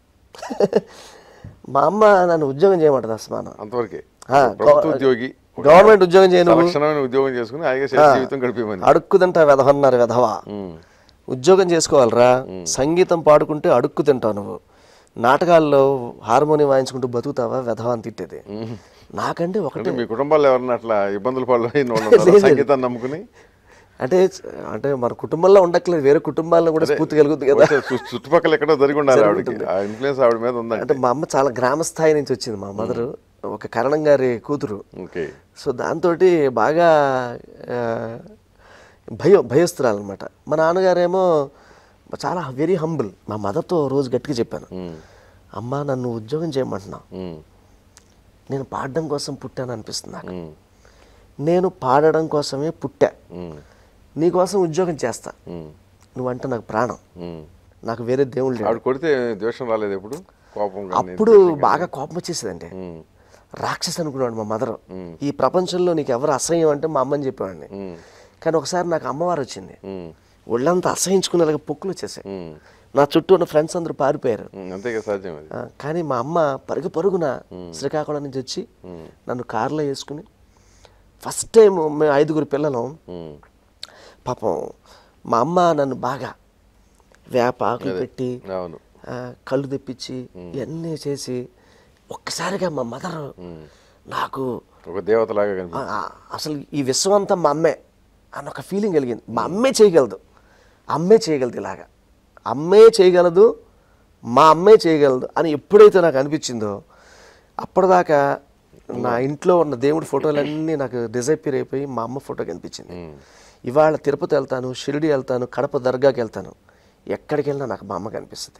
మా అమ్మ నన్ను ఉద్యోగం చేయమంటది అసమానం అంతవరకే ఆ, ప్రభుత్వ ఉద్యోగి గవర్నమెంట్ ఉద్యోగం చేయను లక్షణమైన ఉద్యోగం చేసుకుని హాయిగా శేష జీవితం గడిపేమని అడుక్కు వెధవన్నారు వెధవా ఉమ్. ఉద్యోగం చేసుకోవాలిరా సంగీతం పాడుకుంటే అడుక్కు తింటావు నువ్వు నాటకాల్లో హార్మోనియం వాయించుకుంటూ బతుకుతావా వెధవా అని తిట్టేది నాకంటే ఒకటే అంటే మీ కుటుంబాల్లో ఎవరన్నా అట్లా ఇబ్బందులు పడిన వాళ్ళు ఉన్నారా? సంగీతాన్ని నమ్ముకుని అంటే అంటే మన కుటుంబంలో ఉండట్లేదు వేరే కుటుంబాల్లో కూడా స్ఫూర్తి కలుగుతుంది కదా బహుశా చు- చుట్టుపక్కల ఎక్కడో జరిగి ఉండాలి ఆవిడకి ఆ ఇన్ఫ్లుయెన్స్ ఆవిడ మీద ఉందంటే అంటే మా అమ్మ చాలా గ్రామ స్థాయి నుంచి వచ్చింది మా మదరు ఒక కరణం గారి కూతురు ఓకే సో దాంతో బాగా ఆ, భయం భయస్తురాలు అనమాట మా నాన్నగారేమో చాలా వెరీ హంబుల్ మా మదర్తో రోజు గట్టిగా చెప్పాను అమ్మ నన్ను ఉద్యోగం చేయమంటున్నావు ఉమ్. నేను పాడడం కోసం పుట్టాను అనిపిస్తుంది నాకు ఉమ్. నేను పాడడం కోసమే పుట్టా ఉమ్. నీకోసం ఉద్యోగం చేస్తా ఉమ్. నువ్వంటే నాకు ప్రాణం ఉమ్. నాకు వేరే దేవుళ్ళు లేడు ఆవిడ కొడితే ద్వేషం రాలేదు ఎప్పుడు కోపం కానీ అప్పుడు బాగా కోపం వచ్చేసేదండి ఉమ్. రాక్షస్ అనుకున్నాడు మా మదర్ ఈ ప్రపంచంలో నీకు ఎవరు అసహ్యం అంటే మా అమ్మని చెప్పేవాడిని ఉమ్. కానీ ఒకసారి నాకు అమ్మవారు వచ్చింది ఉమ్. ఒళ్ళంతా అసహించుకునేలాగా పొక్కులు వచ్చేసాయి ఉమ్. నా చుట్టూ ఉన్న ఫ్రెండ్స్ అందరూ పారిపోయారు ఉమ్. అంతేగా సాధ్యం అది ఆ, కానీ మా అమ్మ పరుగు పరుగున శ్రీకాకుళం నుంచి వచ్చి నన్ను కారులో వేసుకుని ఫస్ట్ టైం మేము ఐదుగురు పిల్లలం ఉమ్. పాపం మా అమ్మ నన్ను బాగా వేప ఆకులు పెట్టి అవును ఆ, కళ్ళు తెప్పించి ఇవన్నీ చేసి ఒక్కసారిగా మా మదర్ నాకు ఒక దేవతలాగా కనిపి ఆ, ఆ, అసలు ఈ విశ్వం అంతా మా అమ్మే అన్న ఒక ఫీలింగ్ కలిగింది మా అమ్మే చేయగలదు అమ్మే చేయగలదు ఇలాగా అమ్మే చేయగలదు మా అమ్మే చేయగలదు అని ఎప్పుడైతే నాకు అనిపించిందో అప్పటిదాకా నా ఇంట్లో ఉన్న దేవుడి ఫోటోలన్నీ నాకు డిజైపీర్ అయిపోయి మా అమ్మ ఫోటో కనిపించింది ఇవాళ తిరుపతి వెళ్తాను షిరిడి వెళ్తాను కడప దర్గాకి వెళ్తాను ఎక్కడికి వెళ్ళినా నాకు మా అమ్మ కనిపిస్తుంది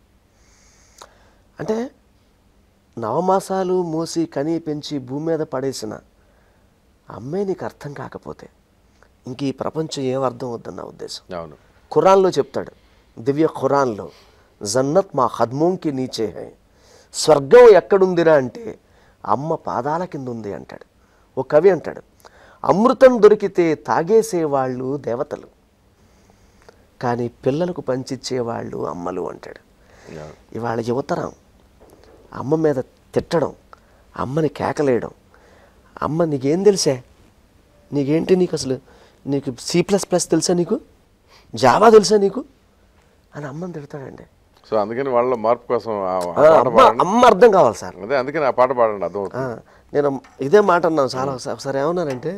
అంటే నవమాసాలు మోసి కని పెంచి భూమి మీద పడేసిన అమ్మే నీకు అర్థం కాకపోతే ఇంక ఈ ప్రపంచం ఏం అర్థం అవుతుంది నా ఉద్దేశం అవును ఖురాన్లో చెప్తాడు దివ్య ఖురాన్లో జన్నత్ మా హద్మోంకి నీచే హై స్వర్గం ఎక్కడుందిరా అంటే అమ్మ పాదాల కింద ఉంది అంటాడు ఒక కవి అంటాడు అమృతం దొరికితే తాగేసేవాళ్ళు దేవతలు కానీ పిల్లలకు పంచిచ్చేవాళ్ళు అమ్మలు అంటాడు Yeah. ఇవాళ యువతరం అమ్మ మీద తిట్టడం అమ్మని కేకలేయడం అమ్మ నీకేం తెలుసే నీకేంటి నీకు అసలు నీకు సి ప్లస్ ప్లస్ తెలుసా నీకు జావా తెలుసా నీకు అని అమ్మని తిడతాడండి సో అందుకని వాళ్ళ మార్పు కోసం ఆ- ఆ ఆ, పాట అమ్మ పాడండి అమ్మ అర్థం కావాలి సార్ అదే అందుకని ఆ పాట పాడండి అర్థం ఆ, నేను ఇదే మాట అన్నాను చాలా ఒకసారి- ఒకసారి ఏమన్నానంటే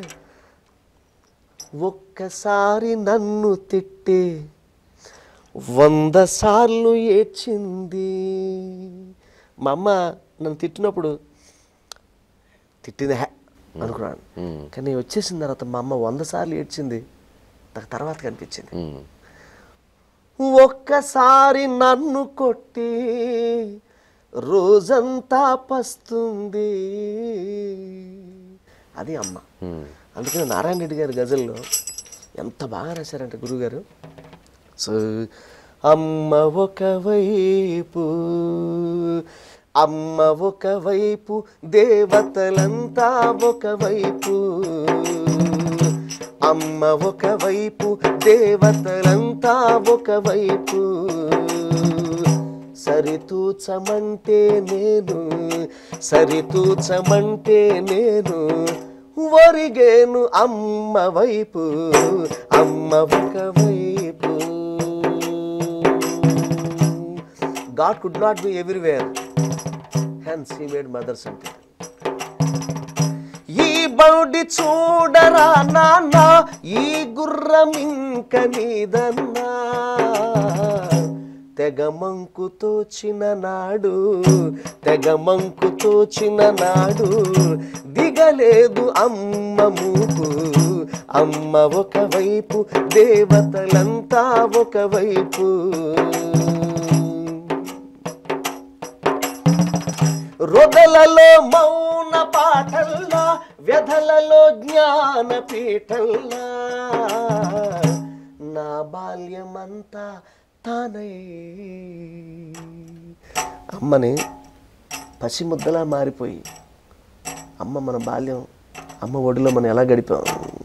ఒక్కసారి నన్ను తిట్టి వంద సార్లు ఏడ్చింది మా అమ్మ నన్ను తిట్టినప్పుడు తిట్టింది హే అనుకున్నాను కానీ వచ్చేసిన తర్వాత మా అమ్మ వంద సార్లు ఏడ్చింది నాకు తర్వాత కనిపించింది ఉమ్. ఒక్కసారి నన్ను కొట్టి రోజంతా పస్తుంది అది అమ్మ ఉమ్. అందుకని నారాయణ రెడ్డి గారి గజల్లో ఎంత బాగా రాశారంటే గురుగారు సో అమ్మ ఒకవైపు అమ్మ ఒకవైపు దేవతలంతా ఒకవైపు అమ్మ ఒకవైపు దేవతలంతా ఒకవైపు సరితూచమంటే నేను సరితూచమంటే నేను ఒరిగేను అమ్మ వైపు అమ్మ ఒకవైపు God could not be everywhere hence he made mothers అంటే ఈ బౌడి చూడరా నాన్న ఈ గుర్రం ఇంక నీదన్నా తెగ మంకు తోచిన నాడు తెగ మంకు తోచిన నాడు దిగలేదు అమ్మ మూపు అమ్మ ఒకవైపు దేవతలంతా ఒకవైపు రొదలలో మౌన పాఠల్లా వ్యధలలో జ్ఞాన పీఠల్లా నా బాల్యమంతా తానై అమ్మని పసిముద్దలా మారిపోయి అమ్మ మన బాల్యం అమ్మ ఒడిలో మనం ఎలా గడిపాం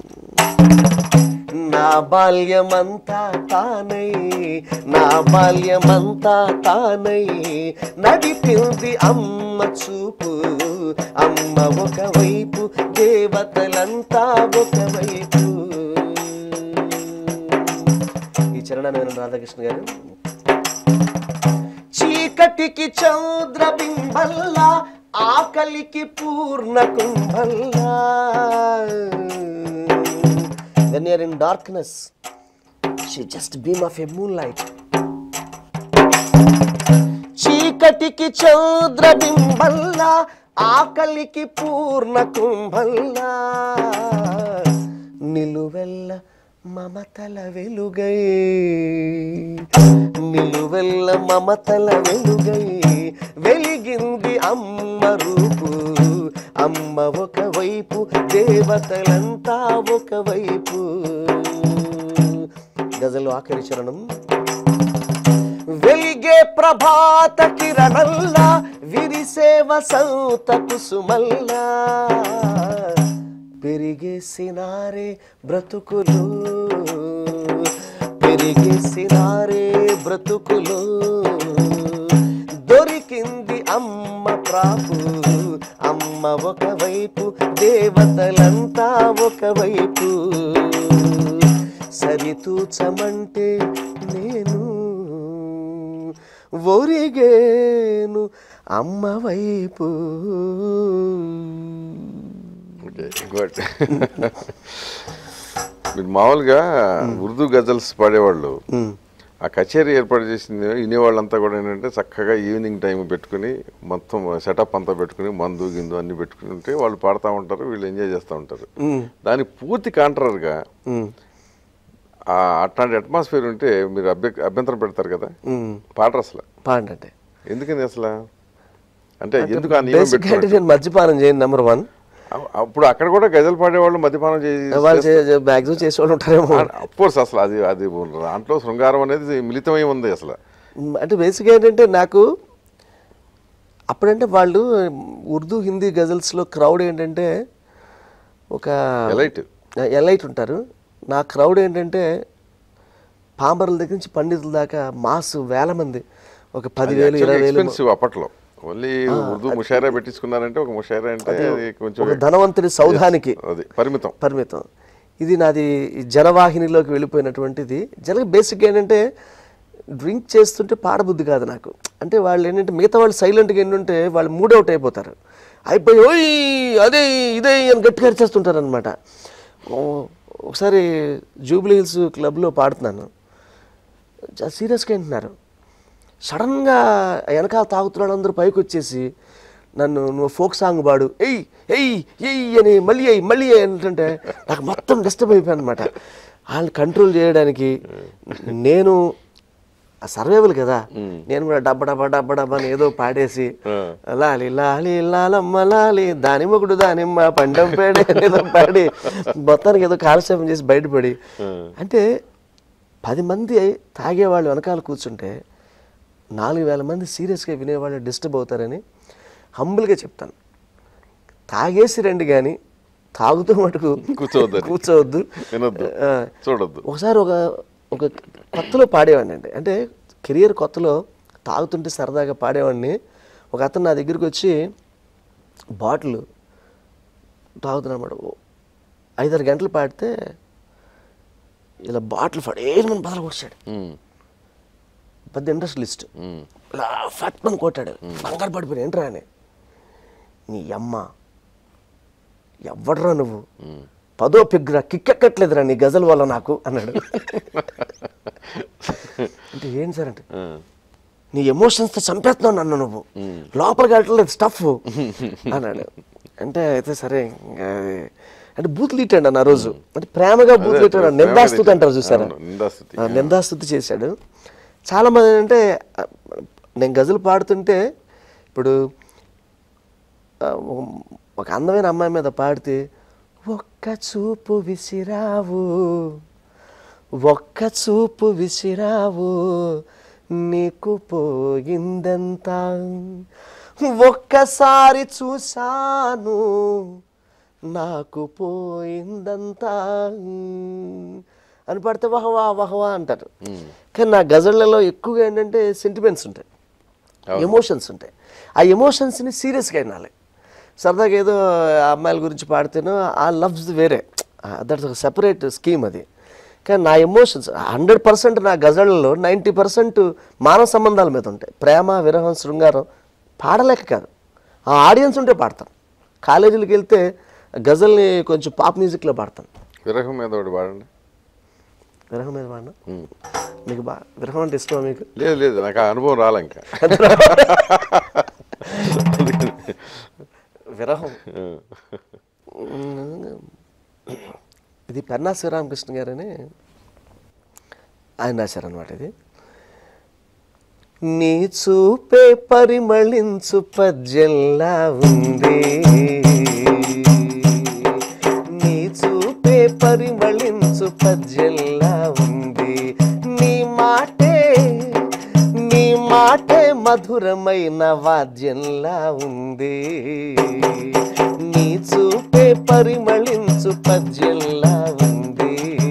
నా బాల్యమంతా తానై నా బాల్యమంతా తానై నడిపింది అమ్మ చూపు అమ్మ ఒకవైపు దేవతలంతా ఒకవైపు ఈ చరణాన్ని వినండి రాధాకృష్ణ గారు చీకటికి చౌద్రబింబల్లా ఆకలికి పూర్ణ కుంభల్లా when you're in darkness she just beam of a moonlight చీకటికి చౌద్రబింబల్లా ఆకలికి పూర్ణ కుంభల్లా నిలువెల్ల మమతల వెలుగై నిలువెల్ల మమతల వెలుగై వెలిగింది అమ్మ రూపు అమ్మ ఒకవైపు దేవతలంతా ఒకవైపు గజలు ఆఖరి చరణం వెలిగే ప్రభాత కిరణల్లా విరిసే వసంత కుసుమల్లా పెరిగేసినారే బ్రతుకులు పెరిగేసినారే బ్రతుకులు దొరికింది అమ్మ ప్రాపు అమ్మ ఒకవైపు దేవతలంతా ఒకవైపు సరితూచమంటే నేను ఒరిగేను అమ్మ వైపు ఓకే గుడ్ మీరు మామూలుగా ఉర్దూ గజల్స్ పాడేవాళ్ళు ఆ కచేరీ ఏర్పాటు చేసింది వినేవాళ్ళంతా కూడా ఏంటంటే చక్కగా ఈవినింగ్ టైం పెట్టుకుని మొత్తం సెటప్ అంతా పెట్టుకుని మందు గిందు అన్ని పెట్టుకుని ఉంటే వాళ్ళు పాడుతూ ఉంటారు వీళ్ళు ఎంజాయ్ చేస్తూ ఉంటారు దాని పూర్తి కాంట్రర్గా ఆ అట్లాంటి అట్మాస్ఫియర్ ఉంటే మీరు అభ్య అభ్యంతరం పెడతారు కదా పాడరు అసలు పాడండి ఎందుకని అసలు అంటే ఎందుకు ఆ నియమం బేసిక్ అంటే పెట్టుకోవడం నేను మద్యపానం చేయను నెంబర్ వన్ అప్పుడు అక్కడ కూడా గజల్ పాడేవాళ్ళు మద్యపానం చేసి వాళ్ళు మ్యాక్సిమం చేసేవాళ్ళు ఉంటారేమో కోర్స్ అసలు అది అది దాంట్లో శృంగారం అనేది మిళితమై ఉంది అసలు మ్, అంటే బేసిక్గా ఏంటంటే నాకు అప్పుడంటే వాళ్ళు ఉర్దూ హిందీ గజల్స్లో క్రౌడ్ ఏంటంటే ఒక ఎలైట్ ఎలైట్ ఉంటారు నా క్రౌడ్ ఏంటంటే పాంబర్ల దగ్గర నుంచి పండితుల దాకా మాస్ వేల మంది ఒక పదివేలు ఇరవై వేలు ఎక్స్పెన్సివ్ అప్పట్లో ఓన్లీ ఉర్దూ ముషారా పెట్టించుకున్నారంటే ఒక ముషారా అంటే అది కొంచెం ఒక ధనవంతుడి సౌధానికి అది పరిమితం పరిమితం ఇది నాది ఈ జనవాహినిలోకి వెళ్ళిపోయినటువంటిది జనరల్ బేసిక్ ఏంటంటే డ్రింక్ చేస్తుంటే పాడబుద్ధి కాదు నాకు అంటే వాళ్ళు ఏంటంటే మిగతా వాళ్ళు సైలెంట్గా ఏంటంటే వాళ్ళు మూడ్ అవుట్ అయిపోతారు అయిపోయి ఓయ్ అదే ఇదే అని గట్టిగా అరిచేస్తుంటారు అనమాట ఒకసారి జూబ్లీ హిల్స్ క్లబ్లో పాడుతున్నాను సీరియస్గా వింటున్నారు సడన్గా వెనకాల తాగుతున్న వాళ్ళందరూ పైకి వచ్చేసి నన్ను నువ్వు ఫోక్ సాంగ్ పాడు ఎయ్ ఎయ్ ఎయ్ అని మళ్ళీ ఎయ్ మళ్ళీ ఎయ్ అంటుంటే నాకు మొత్తం డిస్టర్బ్ అయిపోయాను అనమాట వాళ్ళని కంట్రోల్ చేయడానికి నేను సర్వేబుల్ కదా నేను కూడా డబ్బ డబ్బ డబ్బ డబ్బ అని ఏదో పాడేసి లాలి లాలి లాలమ్మ లాలి దానిమ్మకుడు దానిమ్మ పండం పేడే అని ఏదో పాడి మొత్తానికి ఏదో కాలక్షేపం చేసి బయటపడి అంటే పది మంది తాగేవాళ్ళు వెనకాల కూర్చుంటే నాలుగు వేల మంది సీరియస్గా వినేవాళ్ళు డిస్టర్బ్ అవుతారని హంబుల్గా చెప్తాను తాగేసి రండి కానీ తాగుతూ మటుకు కూర్చోవద్దని. కూర్చోవద్దు వినొద్దు ఆ, చూడొద్దు ఒకసారి ఒక ఒక కొత్తలో పాడేవాడిని అండి అంటే కెరియర్ కొత్తలో తాగుతుంటే సరదాగా పాడేవాడిని ఒక అతను నా దగ్గరికి వచ్చి బాటిల్ తాగుతున్నమాట ఐదారు గంటలు పాడితే ఇలా బాటిల్ పడేది మన బదలు కొట్టాడు ఉమ్, పెద్ద ఇండస్ట్రియలిస్ట్ ఉమ్. ఇలా ఫట్ మన కొట్టాడు కంగారు పడిపోయాను ఏంట్రా అని నీ అమ్మ ఎవడ్రా నువ్వు పదో పిగ్గురా కిక్కెక్కట్లేదురా నీ గజల్ వల్ల నాకు అన్నాడు అంటే ఏంటి సార్ అంటే ఆ, నీ ఎమోషన్స్తో చంపేస్తున్నావు నన్ను నువ్వు లోపలికి వెళ్ళట్లేదు స్టఫ్ అన్నాడు అంటే అయితే సరే ఇంకా అది- అంటే బూతులు ఇట్టాడు అన్న ఆ రోజు అంటే ప్రేమగా బూతులు ఇట్టాడు ప్రేమగా నిందాస్తుతి తిట్టాడు. అంటారు చూసారా అవును, నిందాస్తుతి. ఆ, నిందాస్తుతి చేశాడు చాలా మంది అంటే ఆ, నేను గజలు పాడుతుంటే ఇప్పుడు ఆ, ఒక- ఒక అందమైన అమ్మాయి మీద పాడితే ఒక్క చూపు విసిరావు ఒక్క చూపు విసిరావు నీకు పోయిందంతా ఒక్కసారి చూశాను నాకు పోయిందంతా అని పడితే వహవా వహవా అంటారు కానీ నా గజళ్ళలో ఎక్కువగా ఏంటంటే సెంటిమెంట్స్ ఉంటాయి ఎమోషన్స్ ఉంటాయి ఆ ఎమోషన్స్ని సీరియస్గా వినాలి సరదాగా ఏదో ఆ అమ్మాయిల గురించి పాడితేనో ఆ లవ్స్ వేరే దట్స్ ఒక సెపరేట్ స్కీమ్ అది కానీ నా ఎమోషన్స్ హండ్రెడ్ పర్సెంట్ నా గజళ్ళలో నైంటీ పర్సెంట్ మానవ సంబంధాల మీద ఉంటాయి ప్రేమ విరహం శృంగారం పాడలేక కాదు ఆ ఆడియన్స్ ఉంటే పాడతాను కాలేజీలకు వెళ్తే గజల్ని కొంచెం పాప్ మ్యూజిక్లో పాడతాను విరహం మీద ఒకటి వాడండి విరహం మీద పాడినా మీకు బా విరహం అంటే ఇష్టమా మీకు లేదు లేదు నాకు ఆ అనుభవం రాలే ఇంకా విరహం ఇది పెన్నా శ్రీరామకృష్ణ గారని ఆయన రాశారనమాట ఇది నీ చూపే పరిమళించు పద్యంలా ఉంది నీ చూపే పరిమళించు పద్యంలా ఉంది నీ మాటే నీ మాటే మధురమైన వాద్యంలా ఉంది నీ చూపే పరిమళించు పద్యంలా ఉంది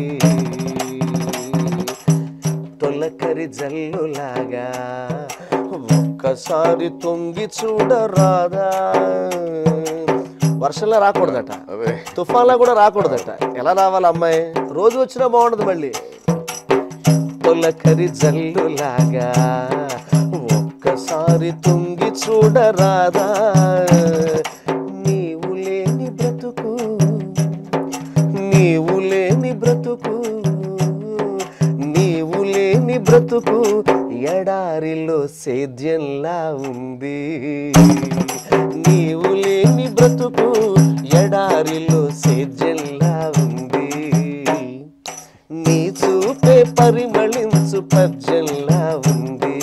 తొలకరి జల్లులాగా ఒక్కసారి తొంగి చూడరాదా వర్షంలో రాకూడదట అదే తుఫాన్లో కూడా రాకూడదట ఎలా రావాలి అమ్మాయి రోజు వచ్చినా బాగుండదు మళ్ళీ తొలకరి జల్లులాగా ఒక్కసారి తుంగి చూడరాదా నీవు లేని బ్రతుకు నీవు లేని బ్రతుకు నీవు లేని బ్రతుకు ఎడారిలో సేద్యంలా ఉంది నీవు లేని బ్రతుకు ఎడారిలో సేద్యంలా ఉంది నీ చూపే పరిమళించు పద్యంలా ఉంది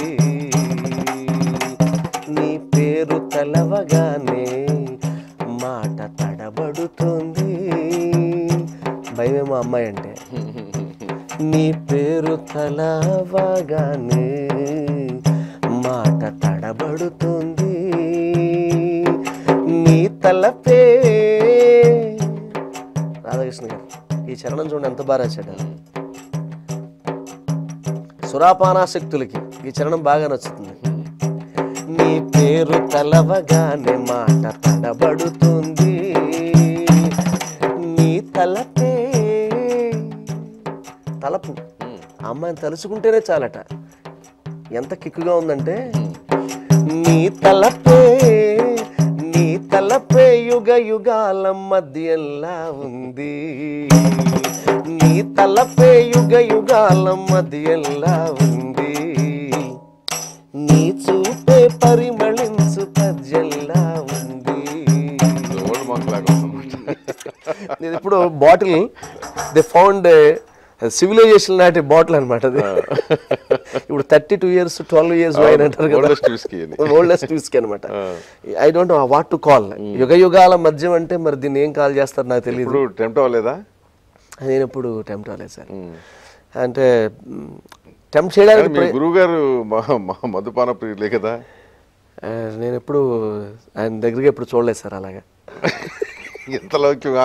నీ పేరు తలవగానే మాట తడబడుతుంది భయమేమో అమ్మాయి అంటే నీ పేరు తలవగానే మాట తడబడుతుంది నీ తలపే చరణం చూడండి ఎంత బాగా రాశాడు సురాపానాశక్తులకి ఈ చరణం బాగా నచ్చుతుంది నీ పేరు తలవగానే మాట తడబడుతుంది నీ తలపే తలపు ఆ అమ్మాయిని తలుచుకుంటేనే చాలట ఎంత కిక్కుగా ఉందంటే నీ తలపే నీ తలపే యుగ యుగాల మధ్యలా ఉంది నీ తలపే యుగ యుగాల మధ్యలా ఉంది నీ చూపే పరిమళించు పద్యంలా ఉంది ఓల్డ్ మంక్ లాగా ఉందన్నమాట నేను ఇప్పుడు బాటిల్ దే ఫౌండ్ సివిలైజేషన్ నాటి బాటిల్ అనమాట అది ఇప్పుడు thirty two years twelve years wine అంటారు కదా Oldest whiskey అని. ఓల్డెస్ట్ విస్కీ అనమాట I don't know what to call యుగ యుగాల మధ్యం అంటే మరి దీన్ని ఏం కాల్ చేస్తారు నాకు తెలియదు ఇప్పుడు టెంప్ట్ అవ్వలేదా నేను ఎప్పుడు టెంప్ట్ అవ్వలేదు సార్ అంటే టెంప్ట్ చేయడానికి కానీ మీ గురువు గారు మధుపాన ప్రియులే కదా ఆ, నేను ఎప్పుడు ఆయన దగ్గరికి ఎప్పుడు చూడలేదు సార్ అలాగా ఎంత లౌక్యమా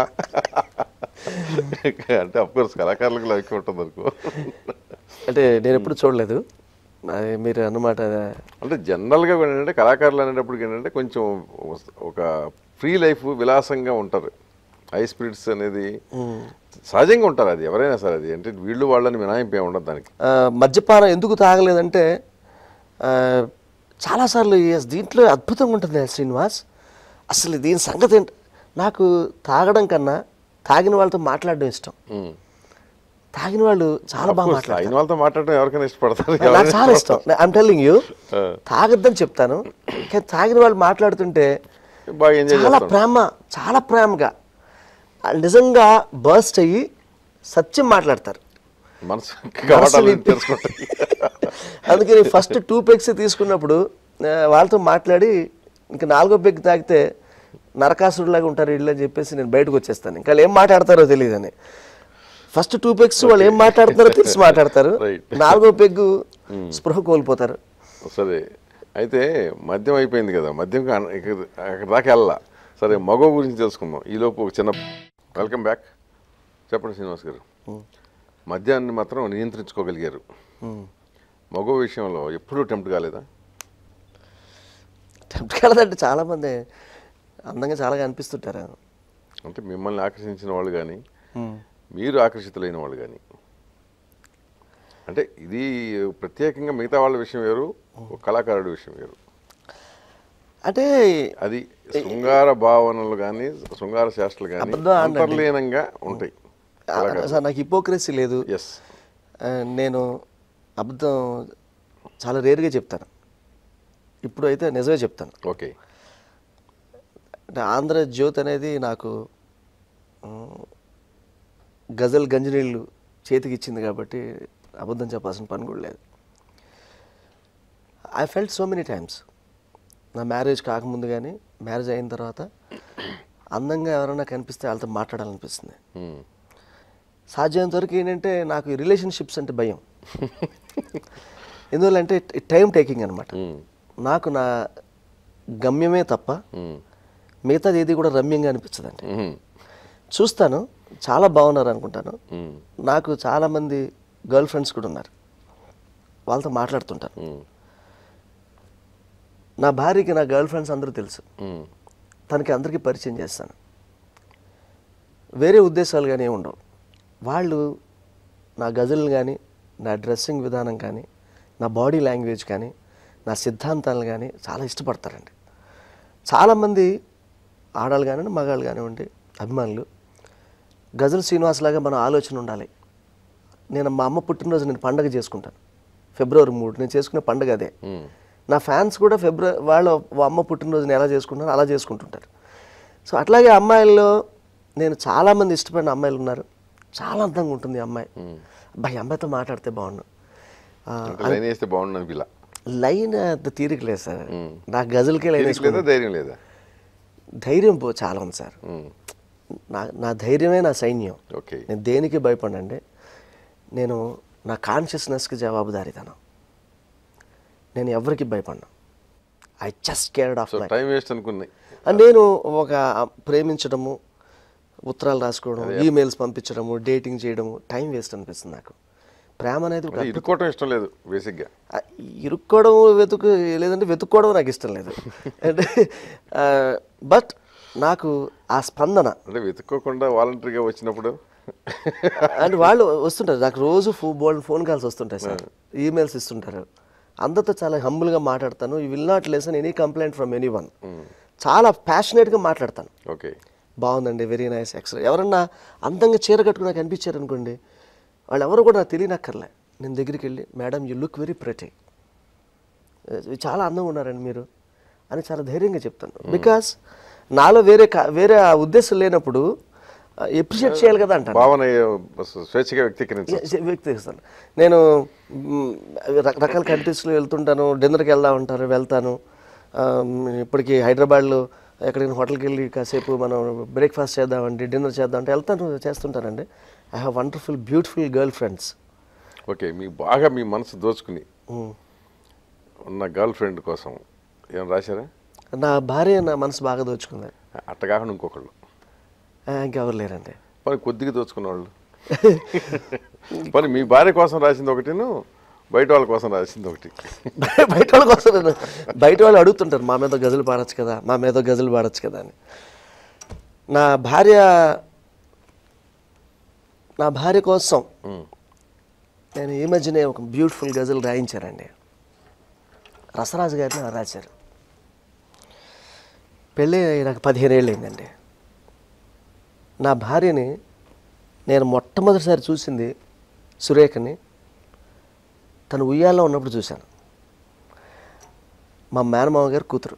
అంటే కోర్స్ కళాకారులకు లౌక్యం ఉంటుంది అనుకో అంటే నేను ఎప్పుడు చూడలేదు అది మీరు అన్నమాట అంటే జనరల్గా కూడా ఏంటంటే కళాకారులు అనేటప్పటికి ఏంటంటే కొంచెం ఒక ఫ్రీ లైఫ్ విలాసంగా ఉంటారు హై స్పిరిట్స్ అనేది సహజంగా ఉంటారు అది ఎవరైనా సరే అది అంటే వీళ్ళు వాళ్ళని మినాయింపు ఏమి ఉండదు దానికి ఆ, మద్యపానం ఎందుకు తాగలేదంటే ఆ, చాలాసార్లు ఎస్ దీంట్లో అద్భుతంగా ఉంటుంది శ్రీనివాస్ అసలు దీని సంగతి ఏంటి నాకు తాగడం కన్నా తాగిన వాళ్ళతో మాట్లాడడం ఇష్టం ఉమ్. తాగిన వాళ్ళు చాలా బాగా Of course, మాట్లాడతారు అయిన వాళ్ళతో మాట్లాడడం ఎవరికైనా ఇష్టపడతారు నాకు చాలా ఇష్టం ఐమ్ టెల్లింగ్ యూ ఆ. తాగొద్దని చెప్తాను కానీ తాగిన వాళ్ళు మాట్లాడుతుంటే బాగా ఎంజాయ్ చాలా చేస్తాం ప్రేమ చాలా ప్రేమగా వాళ్ళు నిజంగా బర్స్ట్ అయ్యి సత్యం మాట్లాడతారు మనసు కవాటాలు తెలుసుకుంటాయి అందుకని ఫస్ట్ టూ పెగ్స్ తీసుకున్నప్పుడు ఆ, వాళ్ళతో మాట్లాడి ఇంకా నాలుగో పెగ్ తాగితే నరకాసురులాగా ఉంటారు వీళ్ళు అని చెప్పేసి నేను బయటకు వచ్చేస్తాను ఇంకా వాళ్ళు ఏం మాట్లాడతారో తెలియదని ఫస్ట్ టూ పెగ్స్ వాళ్ళు ఏం మాట్లాడుతున్నారో తెలిసి మాట్లాడతారు Right. నాలుగో పెగ్గు స్పృహ కోల్పోతారు సరే అయితే మద్యం అయిపోయింది కదా మద్యం కా- ఇక- అక్కడ దాకా వెళ్ళా సరే మగవ గురించి తెలుసుకుందాం ఈలోపు ఒక చిన్న వెల్కమ్ బ్యాక్ చెప్పండి శ్రీనివాస్ గారు మద్యాన్ని మాత్రం నియంత్రించుకోగలిగారు మగవ విషయంలో ఎప్పుడూ టెంప్ట్ కాలేదా టెంప్ట్ కలదంటే చాలామంది అందంగా చాలా కనిపిస్తుంటారు అంటే మిమ్మల్ని ఆకర్షించిన వాళ్ళు కానీ మీరు ఆకర్షితులైన వాళ్ళు కానీ అంటే ఇది ప్రత్యేకంగా మిగతా వాళ్ళ విషయం వేరు ఒక కళాకారుడి విషయం వేరు అంటే అది శృంగార భావనలు కానీ శృంగార శాస్త్రాలు కానీ అబద్ధం ఆడండి. అంతర్లీనంగా ఉంటాయి ఆ, సార్ నాకు హిపోక్రసీ లేదు ఎస్ ఆ, నేను అబద్ధం చాలా రేరుగా చెప్తాను ఇప్పుడు అయితే నిజమే చెప్తాను ఓకే అంటే ఆంధ్ర జ్యోతి అనేది నాకు ఉమ్, గజల్ గంజినీళ్ళు చేతికి ఇచ్చింది కాబట్టి అబద్ధం చెప్పాల్సిన పని కూడా లేదు I felt so many times నా మ్యారేజ్ కాకముందు కానీ మ్యారేజ్ అయిన తర్వాత అందంగా ఎవరైనా కనిపిస్తే వాళ్ళతో మాట్లాడాలనిపిస్తుంది సాధ్యమైనంత వరకు ఏంటంటే నాకు ఈ రిలేషన్షిప్స్ అంటే భయం ఎందువల్లంటే టైం టేకింగ్ అనమాట నాకు నా గమ్యమే తప్ప మిగతాది ఏది కూడా రమ్యంగా అనిపించదండి చూస్తాను చాలా బాగున్నారు అనుకుంటాను నాకు చాలామంది గర్ల్ ఫ్రెండ్స్ కూడా ఉన్నారు వాళ్ళతో మాట్లాడుతుంటాను నా భార్యకి నా గర్ల్ ఫ్రెండ్స్ అందరూ తెలుసు తనకి అందరికీ పరిచయం చేస్తాను వేరే ఉద్దేశాలు కానీ ఏమి ఉండవు వాళ్ళు నా గజల్ కానీ నా డ్రెస్సింగ్ విధానం కానీ నా బాడీ లాంగ్వేజ్ కానీ నా సిద్ధాంతాలు కానీ చాలా ఇష్టపడతారండి చాలామంది ఆడవాళ్ళు కానివ్వండి మగాళ్ళు కానివ్వండి అభిమానులు గజల్ శ్రీనివాస్ లాగా మన ఆలోచన ఉండాలి నేను మా అమ్మ పుట్టినరోజు నేను పండగ చేసుకుంటాను ఫిబ్రవరి మూడు నేను చేసుకునే పండగ అదే నా ఫ్యాన్స్ కూడా ఫిబ్రవరి వాళ్ళ అమ్మ పుట్టినరోజుని ఎలా చేసుకుంటారో అలా చేసుకుంటుంటారు సో అట్లాగే అమ్మాయిల్లో నేను చాలామంది ఇష్టపడిన అమ్మాయిలు ఉన్నారు చాలా అందంగా ఉంటుంది ఈ అమ్మాయి అబ్బాయి ఈ అమ్మాయితో మాట్లాడితే బాగుండు ఆ, అంటే లైన్ వేస్తే బాగుండు అనిపిలా లైన్ అంత తీరిక లేదు సార్ నా గజల్కే లైన్ తీరిక వేసుకున్నా లేదా ధైర్యం లేదా ధైర్యం పో చాలా ఉంది సార్ ఉమ్, నా నా ధైర్యమే నా సైన్యం ఓకే నేను దేనికి భయపడండి నేను నా కాన్షియస్నెస్కి జవాబుదారీతనం నేను ఎవరికి భయపడను I just cared of so my time waste అనుకున్నాయి నేను ఒక ప్రేమించడము ఉత్తరాలు రాసుకోవడం ఈమెయిల్స్ పంపించడము డేటింగ్ చేయడము టైం వేస్ట్ అనిపిస్తుంది నాకు ప్రేమ అనేది ఒక అంటే ఇరుక్కోవటం ఇష్టం లేదు బేసిక్గా ఆ, ఇరుక్కోవడం వెతుకు లేదంటే వెతుక్కోవడం నాకు ఇష్టం లేదు అంటే బట్ నాకు ఆ స్పందన అంటే వెతుక్కోకుండా వాలంటరీగా వచ్చినప్పుడు అంటే వాళ్ళు వస్తుంటారు నాకు రోజు ఫో బోల్డ్ ఫోన్ కాల్స్ వస్తుంటాయి సార్ ఈమెయిల్స్ ఇస్తుంటారు అందరితో చాలా హంబుల్గా మాట్లాడతాను you will not listen any complaint from any one చాలా ప్యాషనేట్గా మాట్లాడతాను ఓకే బాగుందండి వెరీ నైస్ ఎక్స్ ఎవరన్నా అందంగా చీర కట్టుకుని నాకు అనిపించారు అనుకోండి వాళ్ళు ఎవరు కూడా నాకు తెలియనక్కర్లే నేను దగ్గరికి వెళ్ళి madam you look very pretty చాలా అందంగా ఉన్నారండి మీరు అని చాలా ధైర్యంగా చెప్తాను బికాస్ నాలో వేరే కా- వేరే ఆ ఉద్దేశం లేనప్పుడు ఎప్రిషియేట్ చేయాలి కదా అంటాను భావన స్వేచ్ఛగా వ్యక్తీకరించు వ్యక్తిస్తాను నేను మ్, రక- రకాల కంట్రీస్లో వెళ్తుంటాను డిన్నర్కి వెళ్దాం ఉంటారు వెళ్తాను ఆ, మ్, ఇప్పటికి హైదరాబాద్లో ఎక్కడికైనా హోటల్కి వెళ్ళి కాసేపు మనం బ్రేక్ఫాస్ట్ చేద్దామండి డిన్నర్ చేద్దాం అంటే వెళ్తాను చేస్తుంటానండి I have wonderful beautiful girlfriends okay మీ బాగా మీ మనసు దోచుకుని ఉన్న గర్ల్ ఫ్రెండ్ కోసం ఏం రాశారా నా భార్య నా మనసు బాగా దోచుకుంది అట్ట కాకుండా ఇంకొకళ్ళు ఆ, ఇంకెవరు లేరండి పని కొద్దిగా దోచుకున్న వాళ్ళు పని మీ భార్య కోసం రాసింది ఒకటిను బయట వాళ్ళ కోసం రాసింది ఒకటి బయట వాళ్ళ కోసం నేను బయట వాళ్ళు అడుగుతుంటారు మా మీద గజలు పాడొచ్చు కదా మా మీద గజలు పాడొచ్చు కదా అని నా భార్య నా భార్య కోసం ఉమ్. నేను ఈ మధ్యనే ఒక బ్యూటిఫుల్ గజల్ రాయించారండి రసరాజు గారిని రాశారు పెళ్ళి నాకు పదిహేను ఏళ్ళు అయిందండి నా భార్యని నేను మొట్టమొదటిసారి చూసింది సురేఖని తను ఉయ్యాల్లో ఉన్నప్పుడు చూశాను మా మేనమామ గారు కూతురు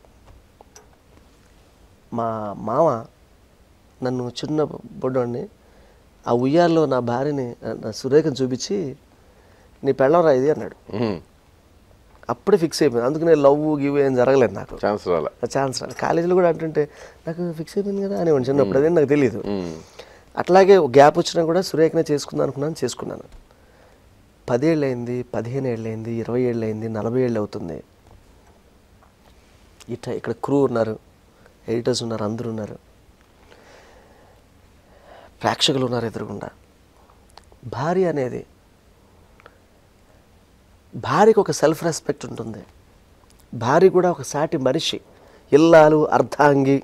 మా మామ నన్ను చిన్న బొడ్డోడిని ఆ ఉయ్యాల్లో నా భార్యని నా సురేఖని చూపించి నీ పెళ్ళవరా ఇది అన్నాడు ఉమ్. అప్పుడే ఫిక్స్ అయిపోయింది అందుకనే లవ్ గివ్ ఏం జరగలేదు నాకు ఛాన్స్ రాలే ఆ ఛాన్స్ రాలేదు కాలేజీలో కూడా అంటుంటే నాకు ఫిక్స్ అయిపోయింది కదా అని చిన్నప్పుడు అదే నాకు తెలియదు ఉమ్. అట్లాగే గ్యాప్ వచ్చినా కూడా సురేఖనే చేసుకుందాం అనుకున్నాను చేసుకున్నాను పదేళ్ళు అయింది పదిహేను ఏళ్ళు అయింది ఇరవై ఏళ్ళు అయింది నలభై ఏళ్ళు అవుతుంది ఇట ఇక్కడ క్రూ ఉన్నారు ఎడిటర్స్ ఉన్నారు అందరూ ఉన్నారు ప్రేక్షకులు ఉన్నారు ఎదురుగుండా భార్య అనేది భార్యకు ఒక సెల్ఫ్ రెస్పెక్ట్ ఉంటుంది భార్య కూడా ఒక సాటి మనిషి ఇల్లాలు అర్ధాంగి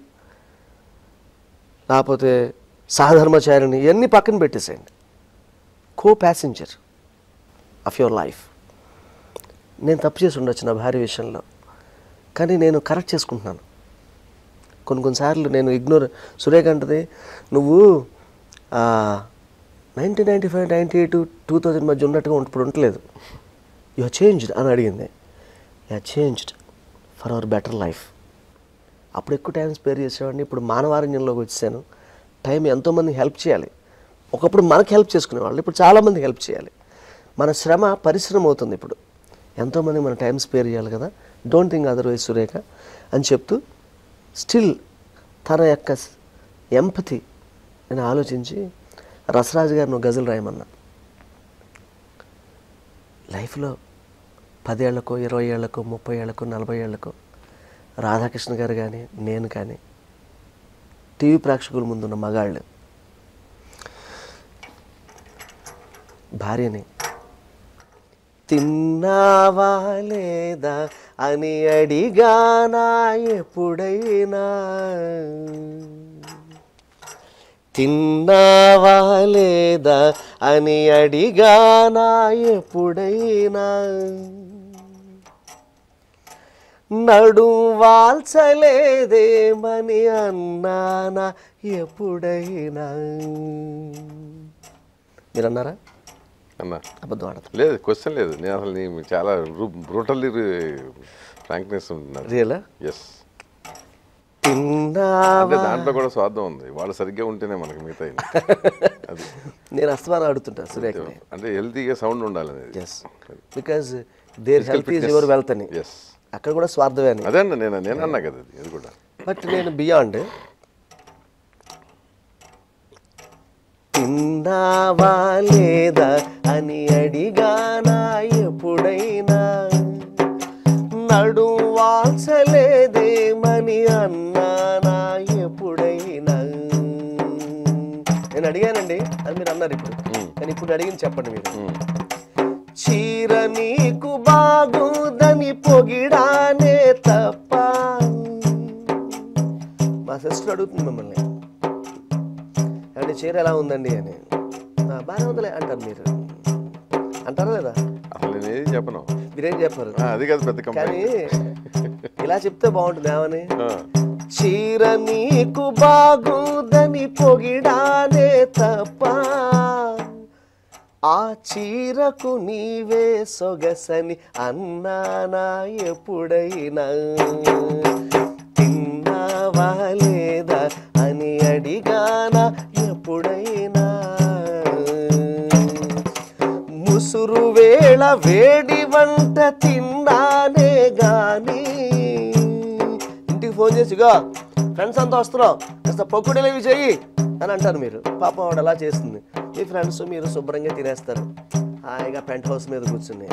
లేకపోతే సహధర్మచారిని ఇవన్నీ పక్కన పెట్టేసేయండి co passenger of your life నేను తప్పు చేసి ఉండొచ్చు నా భార్య విషయంలో కానీ నేను కరెక్ట్ చేసుకుంటున్నాను కొన్ని కొన్నిసార్లు నేను ఇగ్నోర్ సురేఖ అంటది నువ్వు nineteen ninety five ninety eight two thousand మధ్య ఉన్నట్టుగా ఇప్పుడు ఉండలేదు యు చేంజ్డ్ అని అడిగింది you changed for our better life అప్పుడు ఎక్కువ టైం స్పేర్ చేసేవాడిని ఇప్పుడు మానవారణ్యంలోకి వచ్చాను టైం ఎంతోమందికి హెల్ప్ చేయాలి ఒకప్పుడు మనకి హెల్ప్ చేసుకునేవాళ్ళు ఇప్పుడు చాలామందికి హెల్ప్ చేయాలి మన శ్రమ పరిశ్రమ అవుతుంది ఇప్పుడు ఎంతోమంది మన టైం స్పేర్ చేయాలి కదా డోంట్ థింక్ అదర్వైజ్ సురేఖ అని చెప్తూ స్టిల్ తన యొక్క ఎంపతి నేను ఆలోచించి రసరాజు గారిని ఒక గజలు రాయమన్నా లైఫ్లో పదేళ్లకో ఇరవై ఏళ్లకో ముప్పై ఏళ్లకో నలభై ఏళ్లకో రాధాకృష్ణ గారు కానీ నేను కానీ టీవీ ప్రేక్షకుల ముందున్న మగాళ్ళు భార్యని తిన్నావా లేదా అని అడిగానా ఎప్పుడైనా తిన్నావా లేదా అని అడిగానా ఎప్పుడైనా నడు వాల్చలేదేమని అన్నానా ఎప్పుడైనా మీరు అన్నారా అన్నా అబద్ధం ఆడదు లేదు క్వశ్చన్ లేదు నేను అసలు నీ చాలా బ్రూటల్లీ ఫ్రాంక్నెస్ ఉంటున్నాను రియలా ఎస్ తిన్నావా అంటే దాంట్లో కూడా స్వార్థం ఉంది వాళ్ళు సరిగ్గా ఉంటేనే మనకి మిగతా అది నేను అస్తమానం ఆడుతుంటా సురేఖని అంటే హెల్తీగా సౌండ్ ఉండాలి అనేది yes because their health is your wealth అని ఎస్ అక్కడ కూడా స్వార్థమే అని అదే అన్న నేను నేను అన్నా కదా అది అది కూడా బట్ నేను బియాండ్ తిన్నావా లేదా అని అడిగానా ఎప్పుడైనా నడు వాల్చలేదేమని అన్నానా ఎప్పుడైనా అన్నారు ఇప్పుడు కానీ ఇప్పుడు అడిగింది చెప్పండి మీరు ఉమ్. చీర నీకు బాగుందని పొగిడానే తప్ప మా సిస్టర్ అడుగుతుంది మిమ్మల్ని అంటే చీర ఎలా ఉందండి అని "ఆ, బాగానే ఉందిలే అంటారు మీరు అంటారా లేదా అసలు నేను ఏది చెప్పను మీరేం చెప్పారు ఆ, అది కాదు పెద్ద కానీ కంపెనీ ఇలా చెప్తే బాగుంటుంది ఏమని చీర నీకు బాగుందని పొగిడానే తప్ప ఆ చీరకు నీవే సొగసని అన్నానా ఎప్పుడైనా తిన్నావా లేదా అని అడిగానా ఎప్పుడైనా ముసురు వేళ వేడి వంట తిన్నానే గాని ఇంటికి ఫోన్ చేసిగా ఫ్రెండ్స్ అంతా వస్తున్నాం కాస్త పక్కుడీలు ఇవి చెయ్యి అని అంటారు మీరు పాపం ఆవిడ అలా చేస్తుంది మీ ఫ్రెండ్స్ మీరు శుభ్రంగా తినేస్తారు హాయిగా పెంట్ హౌస్ మీద కూర్చుని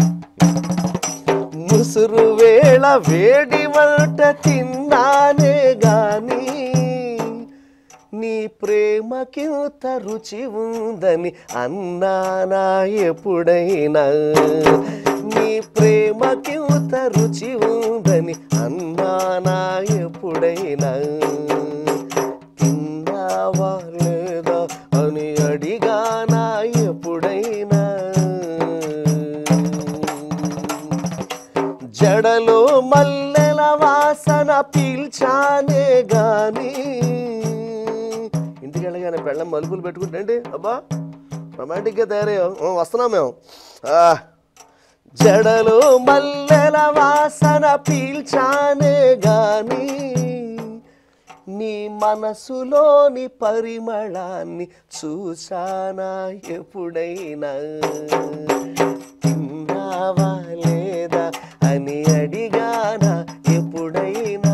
ముసురు వేళ వేడి వంట తిన్నానే గాని నీ ప్రేమకింత రుచి ఉందని అన్నానా ఎప్పుడైనా నీ ప్రేమకింత రుచి ఉందని అన్నానా ఎప్పుడైనా తిన్నావా లేదా అని అడిగానా ఎప్పుడైనా జడలో మల్లెల వాసన పీల్చానే గాని ఇంటికి వెళ్ళగానే పెళ్ళం మలుపులు పెట్టుకుంటే అబ్బా రొమాంటిక్గా తయారయ్యాం "ఓ, వస్తున్నాం మేము ఆ, జడలో మల్లెల వాసన పీల్చానే గాని నీ మనసులోని పరిమళాన్ని చూసానా ఎప్పుడైనా తిన్నావా లేదా అని అడిగానా ఎప్పుడైనా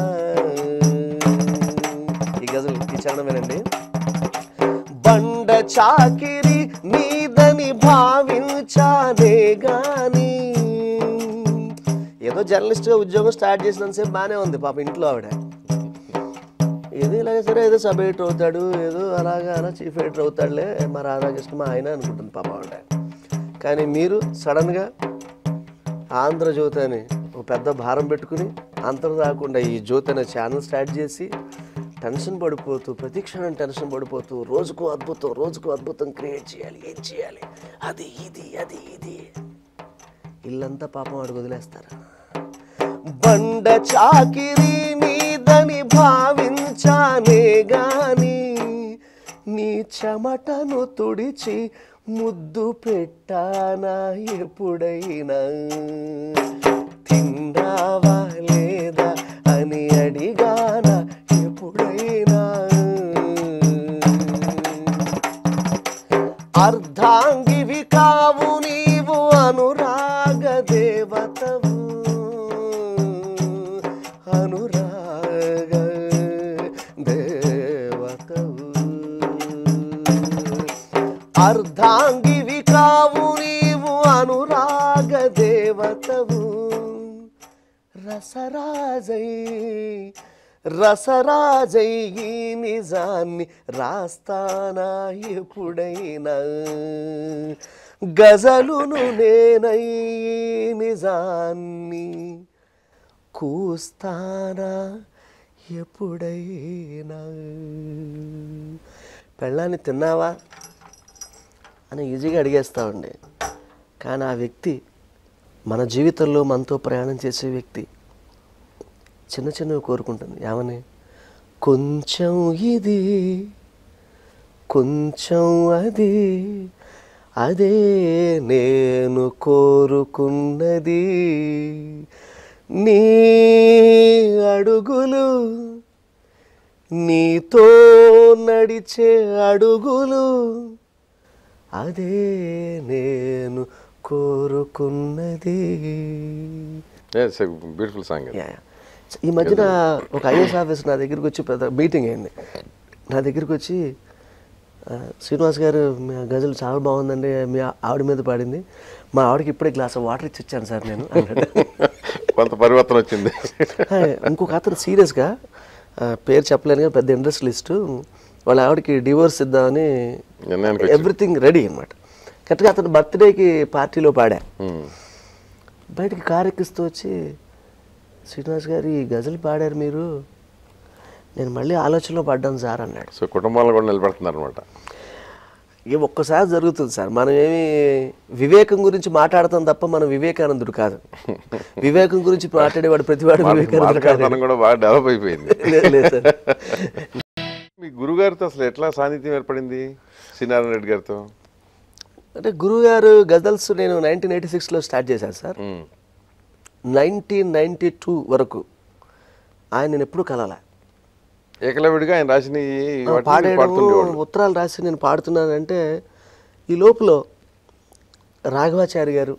ఈ గజల్ ఈ చరణం వినండి బండ చాకిరి నీదని భావించానే గాని ఏదో జర్నలిస్ట్గా ఉద్యోగం స్టార్ట్ చేసినంతసేపు బాగానే ఉంది పాప ఇంట్లో ఆవిడ ఏదో ఇలాగే సరే ఏదో సబ్ ఎడిటర్ అవుతాడు ఏదో అలాగా అలా చీఫ్ ఎడిటర్ అవుతాడులే మా రాధాకృష్ణ మా ఆయన అనుకుంటుంది పాప ఆవిడ కానీ మీరు సడన్గా ఆంధ్రజ్యోతి అని ఒక పెద్ద భారం పెట్టుకుని అంతరం రాకుండా ఈ జ్యోతి అనే ఛానల్ స్టార్ట్ చేసి టెన్షన్ పడిపోతూ ప్రతి క్షణం టెన్షన్ పడిపోతూ రోజుకు అద్భుతం రోజుకు అద్భుతం క్రియేట్ చేయాలి ఏం చేయాలి అది ఇది అది ఇది ఇల్లంతా పాపం అడుగు వదిలేస్తారు బండ చాకిరి నీదని భావించానే గాని నీ చెమటను తుడిచి ముద్దు పెట్టానా ఎప్పుడైనా తిన్నావా లేదా అని అడిగానా ఎప్పుడైనా అర్ధాంగివి కావు నీవు అనురాగ దేవతవు అనురాగ దేవతవు అర్ధాంగివి కావు నీవు అనురాగ దేవతవు రసరాజై రసరాజై ఈ నిజాన్ని రాస్తానా ఎప్పుడైనా గజలును నేనై ఈ నిజాన్ని కూస్తానా ఎప్పుడైనా పెళ్ళాన్ని తిన్నావా అని ఈజీగా అడిగేస్తామండి కానీ ఆ వ్యక్తి మన జీవితంలో మనతో ప్రయాణం చేసే వ్యక్తి చిన్న చిన్నవి కోరుకుంటుంది ఏమని కొంచెం ఇది కొంచెం అది అదే నేను కోరుకున్నది నీ అడుగులు నీతో నడిచే అడుగులు అదే నేను కోరుకున్నది బ్యూటిఫుల్ సాంగ్ యా, యా. ఈ మధ్యన ఒక ఐఏఎస్ ఆఫీసర్ నా దగ్గరికి వచ్చి పెద్ద మీటింగ్ అయింది నా దగ్గరికి వచ్చి ఆ, శ్రీనివాస్ గారు మీ గజల్ చాలా బాగుందండి మీ ఆవిడ మీద పాడింది మా ఆవిడకి ఇప్పుడే గ్లాస్ వాటర్ ఇచ్చి వచ్చాను సార్ నేను అన్నాడు కొంత పరివర్తన వచ్చింది ఆ, ఇంకొక అతను సీరియస్గా పేరు చెప్పలేను కానీ పెద్ద ఇండస్ట్రియలిస్టు వాళ్ళ ఆవిడకి డివోర్స్ ఇద్దామని నిర్ణయానికి ఎవ్రీథింగ్ రెడీ అనమాట కరెక్ట్గా అతను బర్త్డేకి పార్టీలో పాడా ఉమ్. బయటికి కారు ఎక్కిస్తూ వచ్చి శ్రీనివాస్ గారు ఈ గజలు పాడారు మీరు నేను మళ్ళీ ఆలోచనలో పడ్డాను సార్ అన్నాడు సో కుటుంబాలను కూడా నిలబెడుతున్నారు అనమాట ఇక ఒక్కసారి జరుగుతుంది సార్ మనం ఏమి వివేకం గురించి మాట్లాడతాం తప్ప మనం వివేకానందుడు కాదు వివేకం గురించి మాట్లాడేవాడు ప్రతివాడు వివేకానందుడు కాదు మార్కెట్ కూడా బాగా డెవలప్ అయిపోయింది లేదు లేదు సార్ మీ గురుగారితో అసలు ఎట్లా సాన్నిధ్యం ఏర్పడింది శ్రీనారాయణ రెడ్డి గారితో అంటే గురువు గారు గజల్స్ నేను నైన్టీన్ ఎయిటీ సిక్స్లో స్టార్ట్ చేశాను sir um. Nineteen ninety two వరకు ఆయన నేను ఎప్పుడూ కలలే ఏకలవిడిగా ఆయన రాసిన పాడేయడం పాడుతుండేవాళ్ళు ఉత్తరాలు రాసి నేను పాడుతున్నానంటే ఈ లోపల రాఘవాచారి గారు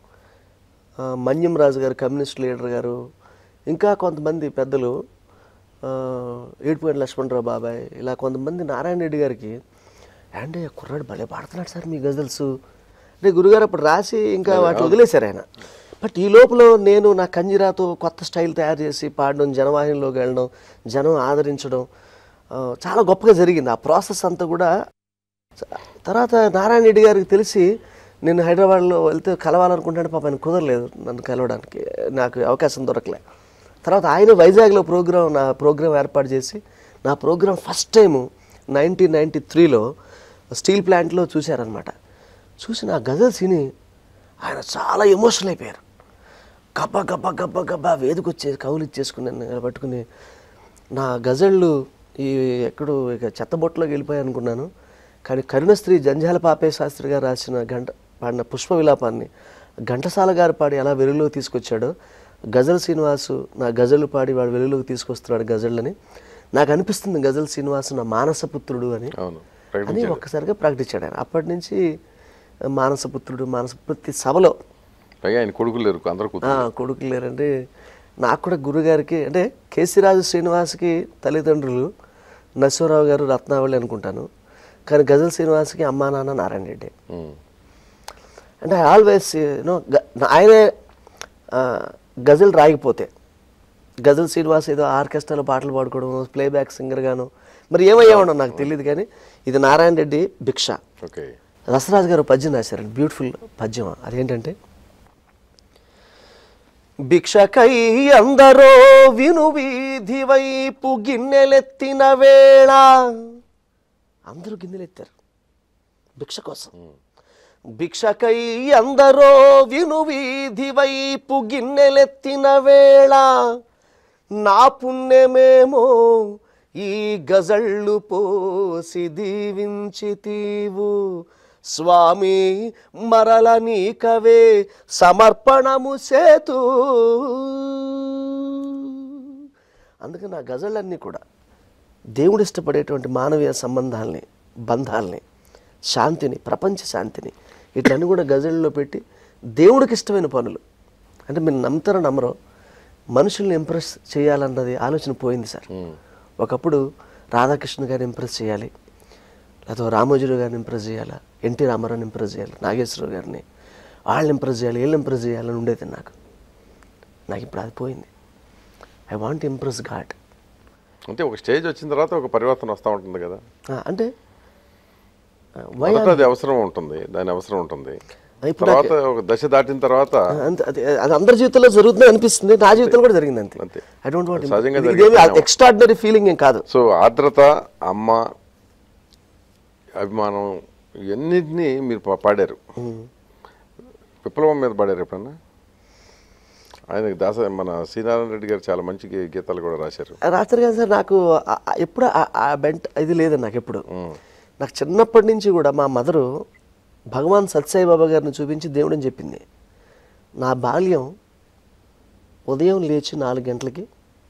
ఆ, మన్యం రాజు గారు కమ్యూనిస్ట్ లీడర్ గారు ఇంకా కొంతమంది పెద్దలు ఆ, ఏడుపోయిన లక్ష్మణరావు బాబాయ్ ఇలా కొంతమంది నారాయణ రెడ్డి గారికి అంటే కుర్రాడు భలే పాడుతున్నాడు సార్ మీ గజల్స్ అంటే గురుగారు అప్పుడు రాసి ఇంకా వాటిని వదిలేశారు ఆయన బట్ ఈ లోపల నేను నా కంజిరాతో కొత్త స్టైల్ తయారు చేసి పాడడం జనవాహినిలోకి వెళ్ళడం జనం ఆదరించడం ఆ, చాలా గొప్పగా జరిగింది ఆ ప్రాసెస్ అంతా కూడా తర్వాత నారాయణ రెడ్డి గారికి తెలిసి నేను హైదరాబాద్లో వెళ్తే కలవాలనుకుంటాను పాప ఆయన కుదరలేదు నన్ను కలవడానికి నాకు అవకాశం దొరకలే తర్వాత ఆయన వైజాగ్లో ప్రోగ్రామ్ నా ప్రోగ్రామ్ ఏర్పాటు చేసి నా program first time nineteen ninety త్రీలో స్టీల్ ప్లాంట్లో చూశారనమాట చూసి నా గజల్స్ విని ఆయన చాలా ఎమోషనల్ అయిపోయారు గబ్బా గబ్బా గబ్బా గబ్బా వేదికొచ్చే కవులు ఇచ్చేసుకున్నాను పట్టుకుని నా గజళ్ళు ఈ ఎక్కడో ఇక చెత్తబొట్టులోకి వెళ్ళిపోయాయి అనుకున్నాను కానీ కరుణశ్రీ జంజాల పాపే శాస్త్రి గారు రాసిన గంట పాడిన పుష్ప విలాపాన్ని ఘంటసాల గారు పాడి ఎలా వెలుగులోకి తీసుకొచ్చాడో గజల్ శ్రీనివాసు నా గజలు పాడి వాడు వెలుగులోకి తీసుకొస్తున్నాడు గజళ్ళని నాకు అనిపిస్తుంది గజల్ శ్రీనివాసు నా మానసపుత్రుడు అని అవును అని ఒక్కసారిగా ప్రకటించాడు ఆయన అప్పటి నుంచి మానసపుత్రుడు మానస ప్రతి సభలో పైగా ఆయన కొడుకులు లేరు అందరూ కూతురు ఆ, కొడుకులు లేరండి నాకు కూడా గురుగారికి అంటే కేసీరాజు శ్రీనివాస్కి తల్లిదండ్రులు నరసింహరావు గారు రత్నావళి అనుకుంటాను కానీ గజల్ శ్రీనివాస్కి అమ్మా నాన్న నారాయణ రెడ్డి ఉమ్. అంటే ఐ ఆల్వేస్ యూనో ఆయనే ఆ, గజల్ రాయకపోతే గజల్ శ్రీనివాస్ ఏదో ఆర్కెస్ట్రాలో పాటలు పాడుకోవడం ప్లేబ్యాక్ సింగర్ గాను మరి ఏమయ్యేవాడో నాకు తెలియదు కానీ ఇది నారాయణ రెడ్డి భిక్ష ఓకే రసరాజు గారు పద్యం రాశారండి బ్యూటిఫుల్ పద్యం అదేంటంటే భిక్షకై అందరో విను వీధి వైపు గిన్నెలెత్తిన వేళ అందరూ గిన్నెలెత్తారు భిక్ష కోసం భిక్షకై అందరో విను వీధి వైపు గిన్నెలెత్తిన వేళ నా పుణ్యమేమో ఈ గజళ్ళు పోసి దీవించితీవు స్వామి మరల నీకవే సమర్పణము సేతు అందుకని నా గజళ్ళన్నీ కూడా దేవుడు ఇష్టపడేటువంటి మానవీయ సంబంధాలని బంధాలని శాంతిని ప్రపంచ శాంతిని ఇట్లన్నీ కూడా గజల్లో పెట్టి దేవుడికి ఇష్టమైన పనులు అంటే మీరు నమ్ముతారో నమ్మరో మనుషుల్ని ఇంప్రెస్ చేయాలన్నది ఆలోచన పోయింది సార్ ఒకప్పుడు రాధాకృష్ణ గారిని ఇంప్రెస్ చేయాలి లేకపోతే రామోజీరావు గారిని ఇంప్రెస్ చేయాలా ఎన్టీ రామారావుని ఇంప్రెస్ చేయాలి నాగేశ్వరరావు గారిని వాళ్ళని ఇంప్రెస్ చేయాలి వీళ్ళని ఇంప్రెస్ చేయాలని ఉండేది నాకు నాకు ఇప్పుడు అది పోయింది ఐ వాంట్ ఇంప్రెస్ గాడ్ అంటే ఒక స్టేజ్ వచ్చిన తర్వాత ఒక పరివర్తన వస్తూ ఉంటుంది కదా అంటే వై మొదట అది అవసరం ఉంటుంది దాని అవసరం ఉంటుంది ఇప్పుడు తర్వాత ఒక దశ దాటిన తర్వాత అంతే అది అది అందరి జీవితంలో జరుగుతుంది అనిపిస్తుంది నా జీవితంలో కూడా జరిగింది అంతే అంతే. ఐ డోంట్ వాంట్ సహజంగా ఇదేమి ఎక్స్ట్రాడినరీ ఫీలింగ్ ఏం కాదు సో ఆర్ద్రత అమ్మ అభిమానం ఇవన్నిటినీ మీరు పా- పాడారు విప్లవం మీద పాడారు ఎప్పుడన్నా ఆయన దాస మన శ్రీనారాయణ రెడ్డి గారు చాలా మంచి గీ- గీతాలు కూడా రాశారు రాత్రి కదా సార్ నాకు ఆ- ఆ- ఎప్పుడు ఆ- ఆ బెంట్ ఇది లేదండి నాకు ఎప్పుడు నాకు చిన్నప్పటి నుంచి కూడా మా మదరు భగవాన్ సత్సాయి బాబా గారిని చూపించి దేవుడని చెప్పింది నా బాల్యం ఉదయం లేచి నాలుగు గంటలకి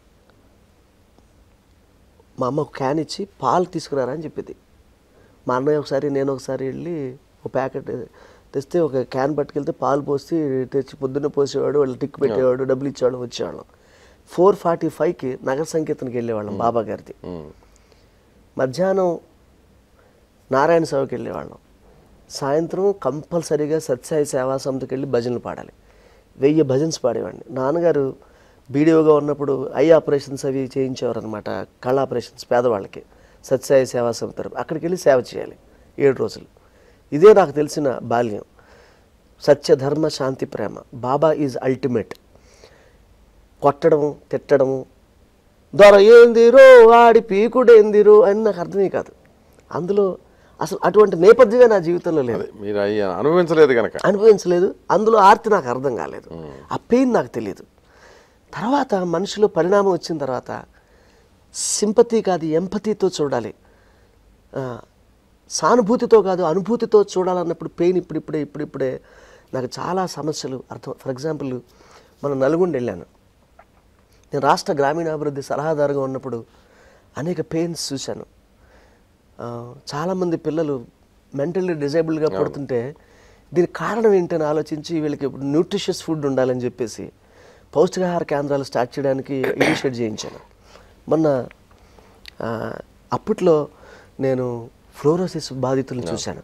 మా అమ్మ ఒక క్యాన్ ఇచ్చి పాలు తీసుకురారా అని చెప్పింది మా అన్నయ్య ఒకసారి నేను ఒకసారి వెళ్ళి ఒక ప్యాకెట్ తెస్తే ఒక క్యాన్ పట్టుకెళ్తే పాలు పోసి తెచ్చి పొద్దున్న పోసేవాడు వాళ్ళు టిక్ పెట్టేవాడు డబ్బులు ఇచ్చేవాడు వచ్చేవాళ్ళం ఫోర్ ఫార్టీ ఫైవ్కి నగర సంకీర్తనకి వెళ్ళేవాళ్ళం బాబా గారిది ఉమ్. మధ్యాహ్నం నారాయణ సేవకి వెళ్ళేవాళ్ళం సాయంత్రం కంపల్సరీగా సత్సాయి సేవా సమితికి వెళ్ళి భజనలు పాడాలి వెయ్యి భజన్స్ పాడేవాడిని నాన్నగారు బీడీఓగా ఉన్నప్పుడు ఐ ఆపరేషన్స్ అవి చేయించేవారు అనమాట కళ్ళ ఆపరేషన్స్ పేదవాళ్ళకి సత్యసాయి సేవా సమితి తరపు అక్కడికి వెళ్ళి సేవ చేయాలి ఏడు రోజులు ఇదే నాకు తెలిసిన బాల్యం సత్య ధర్మ శాంతి ప్రేమ బాబా ఈజ్ అల్టిమేట్ కొట్టడము తిట్టడము దొర ఏందిరో ఆడి పీకుడేందిరో అని నాకు అర్థమే కాదు అందులో అసలు అటువంటి నేపథ్యమే నా జీవితంలో లేదు అదే మీరు అయ్యి అనుభవించలేదు కనుక అనుభవించలేదు అందులో ఆర్తి నాకు అర్థం కాలేదు ఆ పెయిన్ నాకు తెలియదు తర్వాత మనిషిలో పరిణామం వచ్చిన తర్వాత సింపతి కాదు ఎంపతితో చూడాలి ఆ, సానుభూతితో కాదు అనుభూతితో చూడాలన్నప్పుడు పెయిన్ ఇప్పుడిప్పుడే ఇప్పుడిప్పుడే నాకు చాలా సమస్యలు అర్థం ఫర్ ఎగ్జాంపుల్ మనం నల్గొండ వెళ్ళాను నేను రాష్ట్ర గ్రామీణాభివృద్ధి సలహాదారుగా ఉన్నప్పుడు అనేక పెయిన్స్ చూశాను ఆ, చాలామంది పిల్లలు మెంటల్లీ డిజేబుల్గా పడుతుంటే దీనికి కారణం ఏంటని ఆలోచించి వీళ్ళకి న్యూట్రిషియస్ ఫుడ్ ఉండాలని చెప్పేసి పౌష్టికాహార కేంద్రాలు స్టార్ట్ చేయడానికి ఇనిషియేట్ చేయించాను మొన్న ఆ, అప్పట్లో నేను ఫ్లోరోసిస్ బాధితులను చూశాను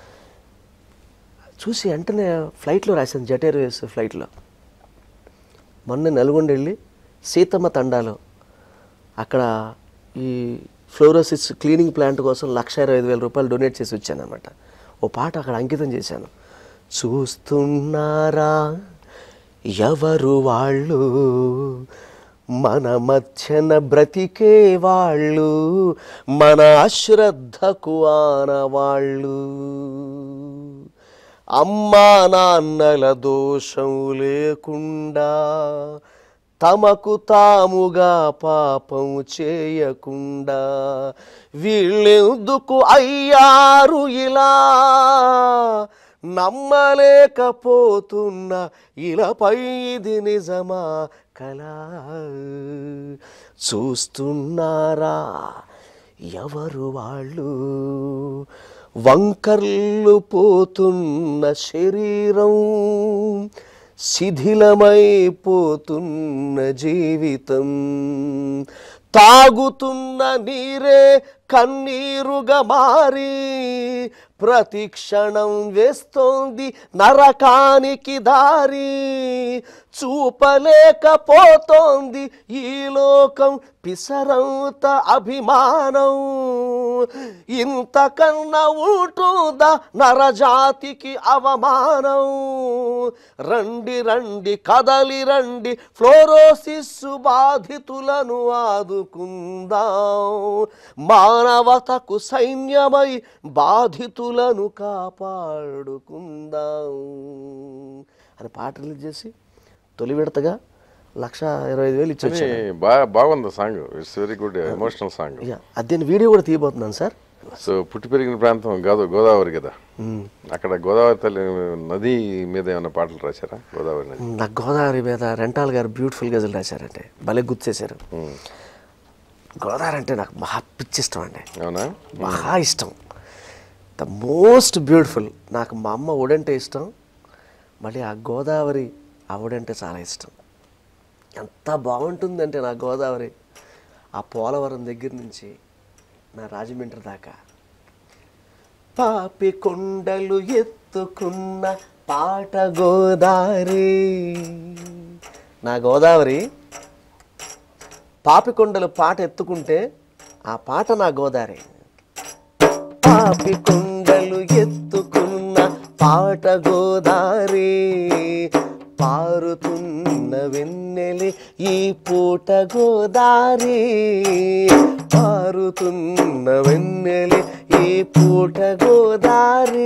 చూసి వెంటనే ఫ్లైట్లో రాశాను జెట్ ఎయిర్వేస్ ఫ్లైట్లో మొన్న నల్గొండ వెళ్ళి సీతమ్మ తండాలో అక్కడ ఈ ఫ్లోరోసిస్ క్లీనింగ్ ప్లాంట్ కోసం లక్ష ఇరవై ఐదు వేల రూపాయలు డొనేట్ చేసి వచ్చాను అనమాట ఓ పాట అక్కడ అంకితం చేశాను చూస్తున్నారా ఎవరు వాళ్ళు మన మధ్యన బ్రతికే వాళ్ళు మన అశ్రద్ధకు ఆనవాళ్ళు అమ్మా నాన్నల దోషం లేకుండా తమకు తాముగా పాపం చేయకుండా వీళ్ళెందుకు అయ్యారు ఇలా నమ్మలేకపోతున్నా ఇలాపై ఇది నిజమా కలా చూస్తున్నారా ఎవరు వాళ్ళు వంకర్లు పోతున్న శరీరం శిథిలమైపోతున్న జీవితం తాగుతున్న నీరే కన్నీరుగా మారి ప్రతి క్షణం వేస్తోంది నరకానికి దారి చూపలేకపోతోంది ఈ లోకం పిసరంత అభిమానం ఇంతకన్నా ఉంటుందా నరజాతికి అవమానం రండి రండి కదలి రండి ఫ్లోరోసిస్ బాధితులను ఆదుకుందాం మానవతకు సైన్యమై బాధితులను కాపాడుకుందాం అని పాట రిలీజ్ చేసి తొలి విడతగా లక్ష ఇరవై ఐదు వేలు ఇచ్చి కానీ వచ్చాను బాగా బాగుంది song it's very good emotional song yeah అది వీడియో కూడా తీయబోతున్నాను సార్ సో పుట్టి పెరిగిన ప్రాంతం గోదా గోదావరి కదా అక్కడ గోదావరి తల్లి నది మీద ఏమైనా పాటలు రాశారా గోదావరి నది నా గోదావరి మీద రెంటాల్ గారు బ్యూటిఫుల్ గజలు రాశారంటే భలే గుర్తు చేశారు గోదావరి అంటే నాకు మహా పిచ్చి ఇష్టం అండి అవునా మహా ఇష్టం ద మోస్ట్ బ్యూటిఫుల్ నాకు మా అమ్మ ఒడంటే ఇష్టం మళ్ళీ ఆ గోదావరి ఆవిడంటే చాలా ఇష్టం ఎంత బాగుంటుందంటే నా గోదావరి ఆ పోలవరం దగ్గర నుంచి నా రాజమండ్రి దాకా పాపి కొండలు ఎత్తుకున్న పాట గోదావరి నా గోదావరి పాపికొండలు పాట ఎత్తుకుంటే ఆ పాట నా గోదావరి పాపి కొండలు ఎత్తుకున్న పాట గోదారి పారుతున్న వెన్నెలి ఈ పూట గోదారి పారుతున్న వెన్నెలి ఈ పూట గోదారి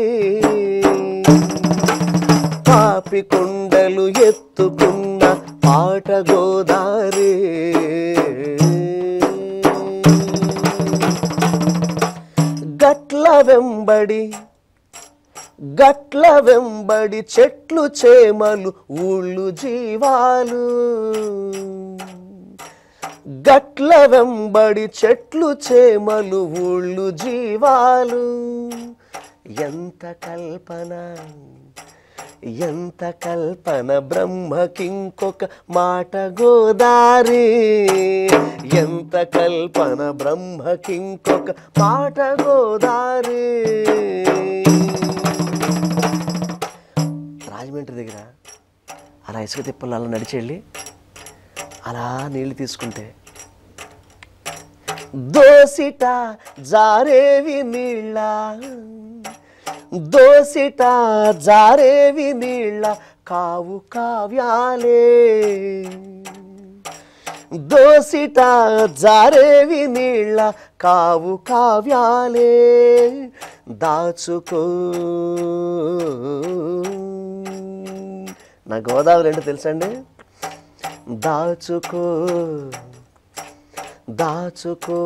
పాపి కొండలు ఎత్తుకున్న పాట గోదారి గట్ల వెంబడి గట్ల వెంబడి చెట్లు చేమలు ఊళ్ళు జీవాలు గట్ల వెంబడి చెట్లు చేమలు ఊళ్ళు జీవాలు ఎంత కల్పన ఎంత కల్పన బ్రహ్మకింకొక మాట గోదారి ఎంత కల్పన బ్రహ్మకింకొక మాట గోదారి రాజమండ్రి దగ్గర అలా ఇసుక తిప్పలు అలా నడిచి వెళ్ళి అలా నీళ్లు తీసుకుంటే దోసిట జారేవి నీళ్ళ దోసిట జారేవి నీళ్ళ కావు కావ్యాలే దోసిట జారేవి నీళ్ళ కావు కావ్యాలే దాచుకో నా గోదావరి అంటే తెలుసండి దాచుకో దాచుకో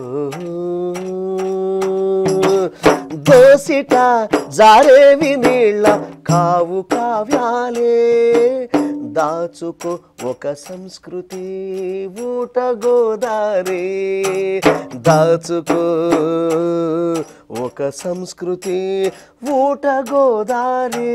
దోసిట జారేవి నీళ్ళ కావు కావ్యాలే దాచుకో ఒక సంస్కృతి ఊట గోదారే దాచుకో ఒక సంస్కృతి ఊట గోదారే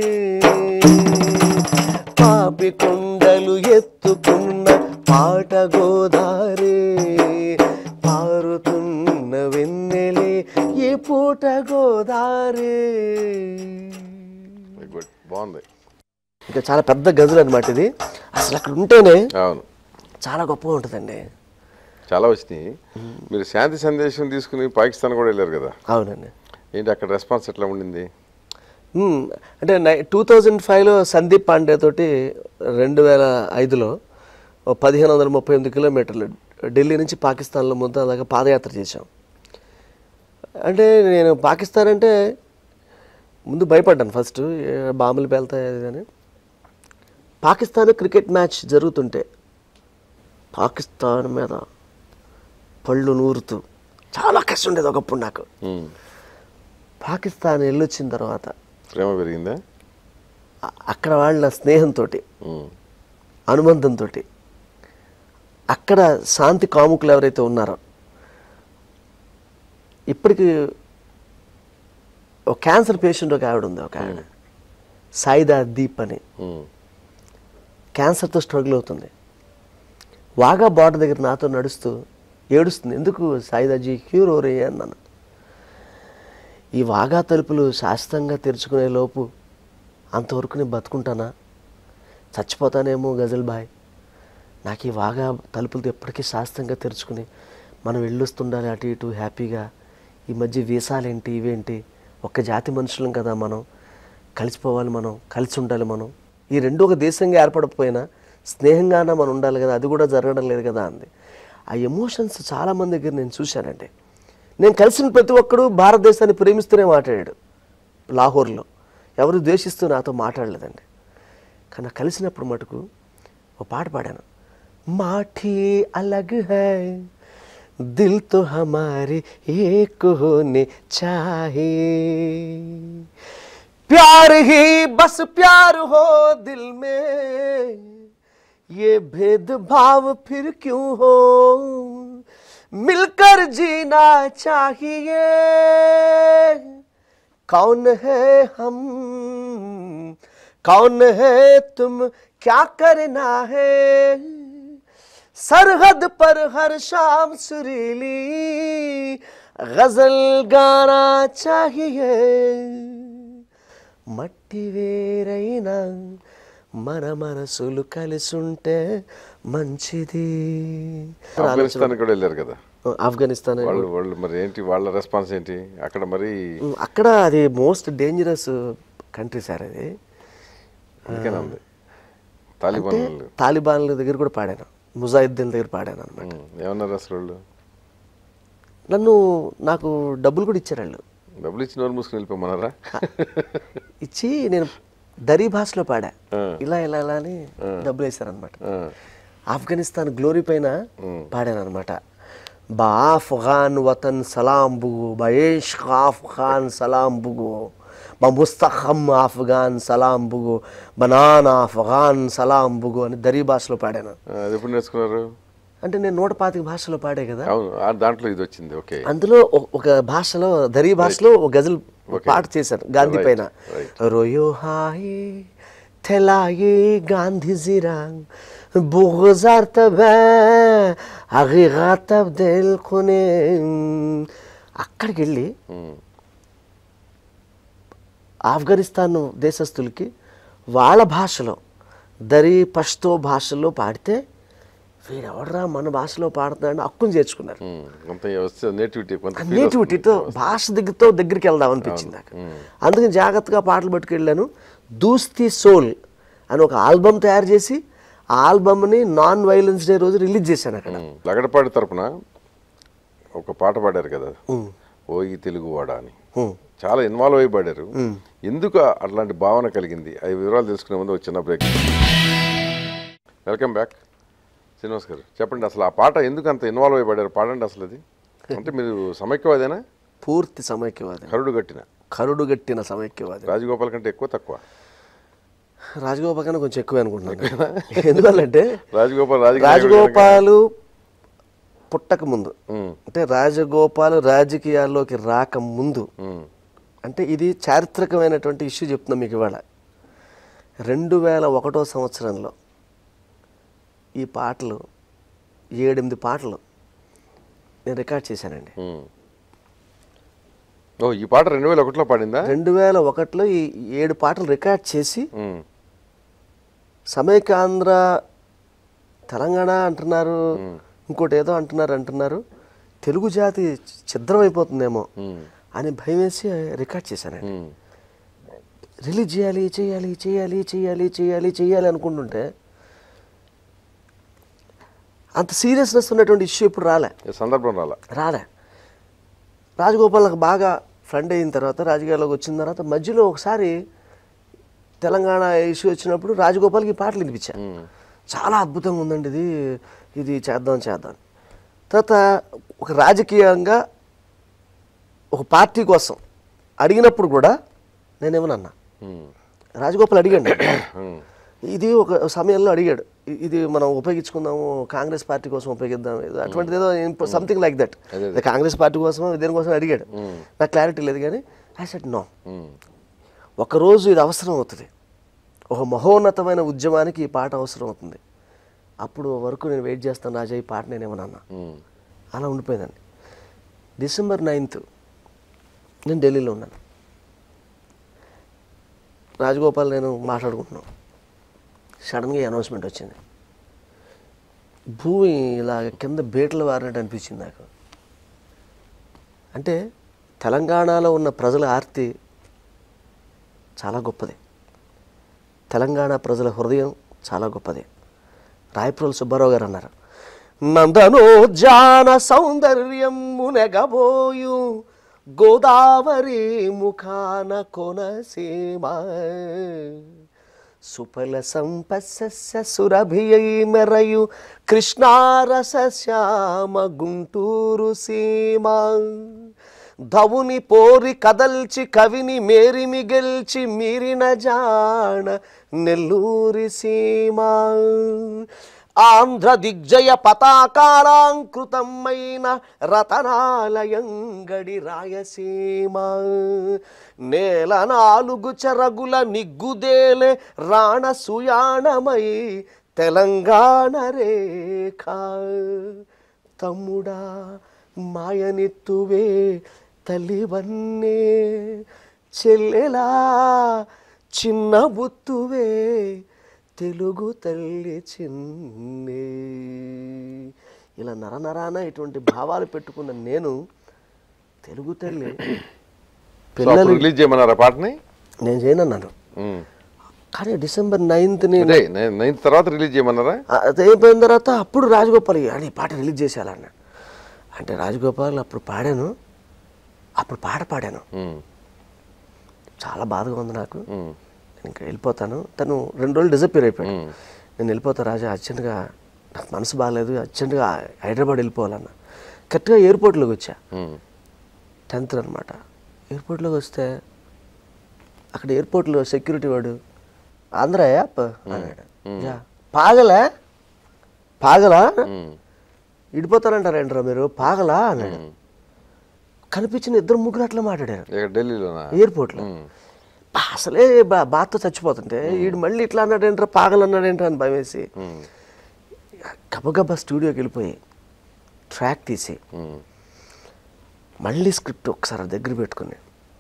పాపి కొండలు ఎత్తుకున్న పాట గోదారే పారుతున్న వెన్నెలే ఈ పూట గోదారే గుడ్ బాగుంది ఇంకా చాలా పెద్ద గజలు అనమాట ఇది అసలు అక్కడ ఉంటేనే అవును చాలా గొప్పగా ఉంటుందండి చాలా వచ్చినాయి మీరు శాంతి సందేశం తీసుకుని పాకిస్తాన్ కూడా వెళ్ళారు కదా అవునండి ఏంటి అక్కడ రెస్పాన్స్ ఎట్లా ఉండింది మ్మ్. అంటే నై టూ థౌజండ్ ఫైవ్లో సందీప్ పాండే తోటి రెండు వేల ఐదులో పదిహేను వందల ముప్పై ఎనిమిది కిలోమీటర్లు ఢిల్లీ నుంచి పాకిస్తాన్లో ముందు దాకా పాదయాత్ర చేశాం అంటే నేను పాకిస్తాన్ అంటే ముందు భయపడ్డాను ఫస్ట్ ఏ బాంబులు పేలుతాయి అది అని పాకిస్తాన్ క్రికెట్ మ్యాచ్ జరుగుతుంటే పాకిస్తాన్ మీద పళ్ళు నూరుతూ చాలా కష్టం ఉండేది ఒకప్పుడు నాకు ఉమ్. పాకిస్తాన్ వెళ్ళొచ్చిన తర్వాత ప్రేమ పెరిగిందా అ- అక్కడ వాళ్ళ స్నేహంతో ఉమ్. అనుబంధంతో అక్కడ శాంతి కాముకులు ఎవరైతే ఉన్నారో ఇప్పటికి ఒక క్యాన్సర్ పేషెంట్ ఒక ఆవిడ ఉంది ఒక ఆవిడ సాయిదా దీప్ అని ఉమ్. క్యాన్సర్తో స్ట్రగుల్ అవుతుంది వాగా బార్డర్ దగ్గర నాతో నడుస్తూ ఏడుస్తుంది ఎందుకు సాయిదాజీ క్యూర్ ఓరే అన్నాను ఈ వాగా తలుపులు శాశ్వతంగా తెరుచుకునే లోపు అంతవరకు నేను బతుకుంటానా చచ్చిపోతానేమో గజల్ బాయ్ నాకు ఈ వాగా తలుపులు ఎప్పటికీ శాశ్వతంగా తెరుచుకుని మనం వెళ్ళొస్తుండాలి అటు ఇటు హ్యాపీగా ఈ మధ్య వీసాలేంటి ఇవేంటి ఒక్క జాతి మనుషులం కదా మనం కలిసిపోవాలి మనం కలిసి ఉండాలి మనం ఈ రెండు ఒక దేశంగా ఏర్పడకపోయినా స్నేహంగానే మనం ఉండాలి కదా అది కూడా జరగడం లేదు కదా అంది ఆ ఎమోషన్స్ చాలామంది దగ్గర నేను చూశానండి నేను కలిసిన ప్రతి ఒక్కడు భారతదేశాన్ని ప్రేమిస్తూనే మాట్లాడాడు లాహోర్లో ఎవరు ద్వేషిస్తూ నాతో మాట్లాడలేదండి కానీ నాకు కలిసినప్పుడు మటుకు ఒక పాట పాడాను మాఠీ అలగ్ హై దిల్ తో హమారే ఏక్ హోనే చాహే प्यार ही बस प्यार हो दिल में ये भेदभाव फिर क्यों हो मिलकर जीना चाहिए कौन है हम कौन है तुम क्या करना है सरहद पर हर शाम सुरीली गजल गाना चाहिए మట్టి వేరైనా మన మనసులు కలిసుంటే మంచిది ఆఫ్ఘనిస్తాన్ కూడా వెళ్ళారు కదా ఆఫ్ఘనిస్తాన్ వాళ్ళు వాళ్ళు మరి ఏంటి వాళ్ళ రెస్పాన్స్ ఏంటి అక్కడ మరి అక్కడ అది మోస్ట్ డేంజరస్ కంట్రీ సార్ అది అందుకనే ఉంది తాలిబాన్ వాళ్ళు తాలిబాన్ల దగ్గర కూడా పాడాను ముజాహిద్దీన్ దగ్గర పాడాను అనమాట ఉమ్. ఏమన్నారు అసలు వాళ్ళు నన్ను నాకు డబ్బులు కూడా ఇచ్చారు వాళ్ళు డబ్బులు ఇచ్చి నోరు మూసుకుని వెళ్ళిపోమన్నారా ఇచ్చి నేను దరీ భాషలో పాడా ఆ. ఇలా ఇలా ఇలా అని డబ్బులు వేశారనమాట ఆ. ఆఫ్ఘనిస్తాన్ గ్లోరీ పైన పాడాను అనమాట బా అఫ్ఘాన్ వతన్ సలాం బుగు బయేష్ ఆఫ్ఘాన్ సలాం బుగు బా ముస్తఖం ఆఫ్ఘాన్ సలాం బుగు బనాన్ ఆఫ్ఘాన్ సలాం బుగు అని దరీ భాషలో పాడాను ఆ, అది ఎప్పుడు నేర్చుకున్నారు అంటే నేను నూట పాతిక భాషలో పాడే కదా అవును ఆ దాంట్లో ఇది వచ్చింది ఓకే అందులో ఒ- ఒక భాషలో దరీ భాషలో ఒక గజల్ పాట చేశాను గాంధీ Right, పైన right. రోయో హాయి తెలాయి గాంధీ జిరాంగ్ బుగుజార్ తబే అగిగా తబ్దిల్ కొనే అక్కడికి వెళ్ళి ఉమ్. ఆఫ్ఘనిస్తాన్ దేశస్తులకి వాళ్ళ భాషలో దరి పష్తో భాషలో పాడితే వీడు ఎవడరా మన భాషలో పాడుతున్నాడు హక్కును చేర్చుకున్నారు ఉమ్, కొంత వస్తే నేటివిటీ కొంత ఆ feel నేటివిటీతో భాష దగ్గరతో దగ్గరికి వెళ్దాం అనిపించింది నాకు అందుకని జాగ్రత్తగా పాటలు పట్టుకెళ్ళాను దూస్తి సోల్ అని ఒక ఆల్బమ్ తయారు చేసి ఆ ఆల్బమ్ని నాన్ వైలెన్స్ డే రోజు రిలీజ్ చేశాను అక్కడ ఉమ్, లగడపాటి తరపున ఒక పాట పాడారు కదా ఓ ఈ తెలుగు వాడ అని ఉమ్. చాలా ఇన్వాల్వ్ అయి పాడారు ఎందుకు అట్లాంటి భావన కలిగింది అవి వివరాలు తెలుసుకునే ముందు ఒక చిన్న బ్రేక్ వెల్కమ్ బ్యాక్ శ్రీనివాస్ గారు చెప్పండి అసలు ఆ పాట ఎందుకు అంత ఇన్వాల్వ్ అయి పాడారు పాడండి అసలు అది అంటే మీరు సమైక్యవాదేనా పూర్తి సమైక్యవాది కరుడు గట్టిన కరుడు గట్టిన సమైక్యవాది రాజగోపాల్ కంటే ఎక్కువ తక్కువ రాజగోపాల్ కన్నా కొంచెం ఎక్కువే అనుకుంటున్నాను ఎందువల్లంటే రాజగోపాల్ రాజకీయ రాజగోపాలు పుట్టక ముందు అంటే రాజగోపాల్ రాజకీయాల్లోకి రాక ముందు అంటే ఇది చారిత్రకమైనటువంటి ఇష్యూ చెప్తున్నా మీకు ఇవాళ రెండు వేల ఒకటో సంవత్సరంలో ఈ పాటలు ఏడెనిమిది పాటలు నేను రికార్డ్ చేశానండి ఓ ఈ పాట రెండు వేల ఒకటిలో పాడిందా రెండు వేల ఒకటిలో ఈ ఏడు పాటలు రికార్డ్ చేసి ఉమ్, సమైకాంధ్ర తెలంగాణ అంటున్నారు ఇంకోటి ఏదో అంటున్నారు అంటున్నారు తెలుగు జాతి ఛిద్రం అయిపోతుందేమో ఉమ్, అని భయం వేసి రికార్డ్ చేశానండి ఉమ్, రిలీజ్ చేయాలి చేయాలి చేయాలి చేయాలి చేయాలి చేయాలి అనుకుంటుంటే అంత సీరియస్నెస్ ఉన్నటువంటి ఇష్యూ ఇప్పుడు రాలే ఈ సందర్భం రాలా రాలే రాజగోపాల్ నాకు బాగా ఫ్రెండ్ అయిన తర్వాత రాజకీయాల్లోకి వచ్చిన తర్వాత మధ్యలో ఒకసారి తెలంగాణ ఇష్యూ వచ్చినప్పుడు రాజగోపాల్కి ఈ పాటలు వినిపించా చాలా అద్భుతంగా ఉందండి ఇది ఇది చేద్దాం చేద్దాం తర్వాత ఒక రాజకీయంగా ఒక పార్టీ కోసం అడిగినప్పుడు కూడా నేనేమన్నా ఉమ్, రాజగోపాల్ అడిగాడు ఉమ్, ఇది ఒక సమయంలో అడిగాడు ఇ- ఇది మనం ఉపయోగించుకుందాము కాంగ్రెస్ పార్టీ కోసం ఉపయోగిద్దాం ఏదో అటువంటిది ఏదో something like that Congress party కోసం దేనికోసం అడిగాడు నాకు క్లారిటీ లేదు కానీ ఐ సెట్ నో ఉమ్, ఒకరోజు ఇది అవసరం అవుతుంది ఒక మహోన్నతమైన ఉద్యమానికి ఈ పాట అవసరం అవుతుంది అప్పుడు వరకు నేను వెయిట్ చేస్తాను రాజా ఈ పాట నేనేమన్నా ఉమ్, అలా ఉండిపోయిందండి డిసెంబర్ నైన్త్ నేను ఢిల్లీలో ఉన్నాను రాజగోపాల్ నేను మాట్లాడుకుంటున్నాం సడన్గా ఈ అనౌన్స్మెంట్ వచ్చింది భూమి ఇలా కింద బీటలు వారినట్టు అనిపించింది నాకు అంటే తెలంగాణలో ఉన్న ప్రజల ఆర్తి చాలా గొప్పది తెలంగాణ ప్రజల హృదయం చాలా గొప్పది రాయప్రోలు సుబ్బారావు గారు అన్నారు నందనోజాన సౌందర్యం మునగబోయు గోదావరి ముఖాన కొనసీమ సుఫల సంపస్య సురభియై మెరయు కృష్ణారస శ్యామ గుంటూరు సీమ ధవుని పోరి కదల్చి కవిని మేరిమి గెల్చి మీరిన జాణ నెల్లూరి సీమ ఆంధ్ర దిగ్జయ పతాకాలాంకృతమైన రతనాలయంగడి రాయసీమ నేల నాలుగు చెరగుల నిగ్గుదేలే రాణ సుయాణమై తెలంగాణ రేఖ తమ్ముడా మాయనిత్తువే తల్లివన్నే చెల్లెలా చిన్న బుత్తువే తెలుగు తల్లి చిన్నే ఇలా నరనరాన ఇటువంటి భావాలు పెట్టుకున్న నేను తెలుగు తల్లి సో పిల్లలు అప్పుడు రిలీజ్ చేయమన్నారా పాటని నేను చేయనన్నాను ఉమ్. కానీ డిసెంబర్ నైన్త్ని అదే నై- నైన్త్ తర్వాత రిలీజ్ చేయమన్నారా అది అయిపోయిన తర్వాత అప్పుడు రాజగోపాల్ అని పాట రిలీజ్ చేసేయాలన్న అంటే రాజగోపాల్ అప్పుడు పాడాను అప్పుడు పాట పాడాను ఉమ్, చాలా బాధగా ఉంది నాకు ఉమ్, నేను ఇంకా వెళ్ళిపోతాను తను రెండు రోజులు డిసప్పేర్ అయిపోయాడు నేను వెళ్ళిపోతా రాజా అర్జెంటుగా నాకు మనసు బాగాలేదు అర్జెంటుగా హైదరాబాద్ వెళ్ళిపోవాలన్న కరెక్ట్గా ఎయిర్పోర్ట్లోకి వచ్చా ఉమ్, టెన్త్ అనమాట ఎయిర్పోర్ట్లోకి వస్తే అక్కడ ఎయిర్పోర్ట్లో సెక్యూరిటీ వాడు ఆంధ్ర యాప్ అన్నాడు యా పాగలా పాగలా ఉమ్, ఇడిపోతారంటారేంట్రా మీరు పాగలా అన్నాడు కనిపించిన ఇద్దరు ముగ్గురు అట్లా మాట్లాడారు ఇక్కడ ఢిల్లీలోనా ఎయిర్పోర్ట్లో బా, అసలే బా బాధతో చచ్చిపోతుంటే వీడు మళ్ళీ ఇట్లా అన్నాడేంట్రా పాగలు అన్నాడేంట్రా అని భయమేసి ఉమ్, గబగబా స్టూడియోకి వెళ్ళిపోయి ట్రాక్ తీసి ఉమ్, మళ్ళీ స్క్రిప్ట్ ఒకసారి దగ్గర పెట్టుకుని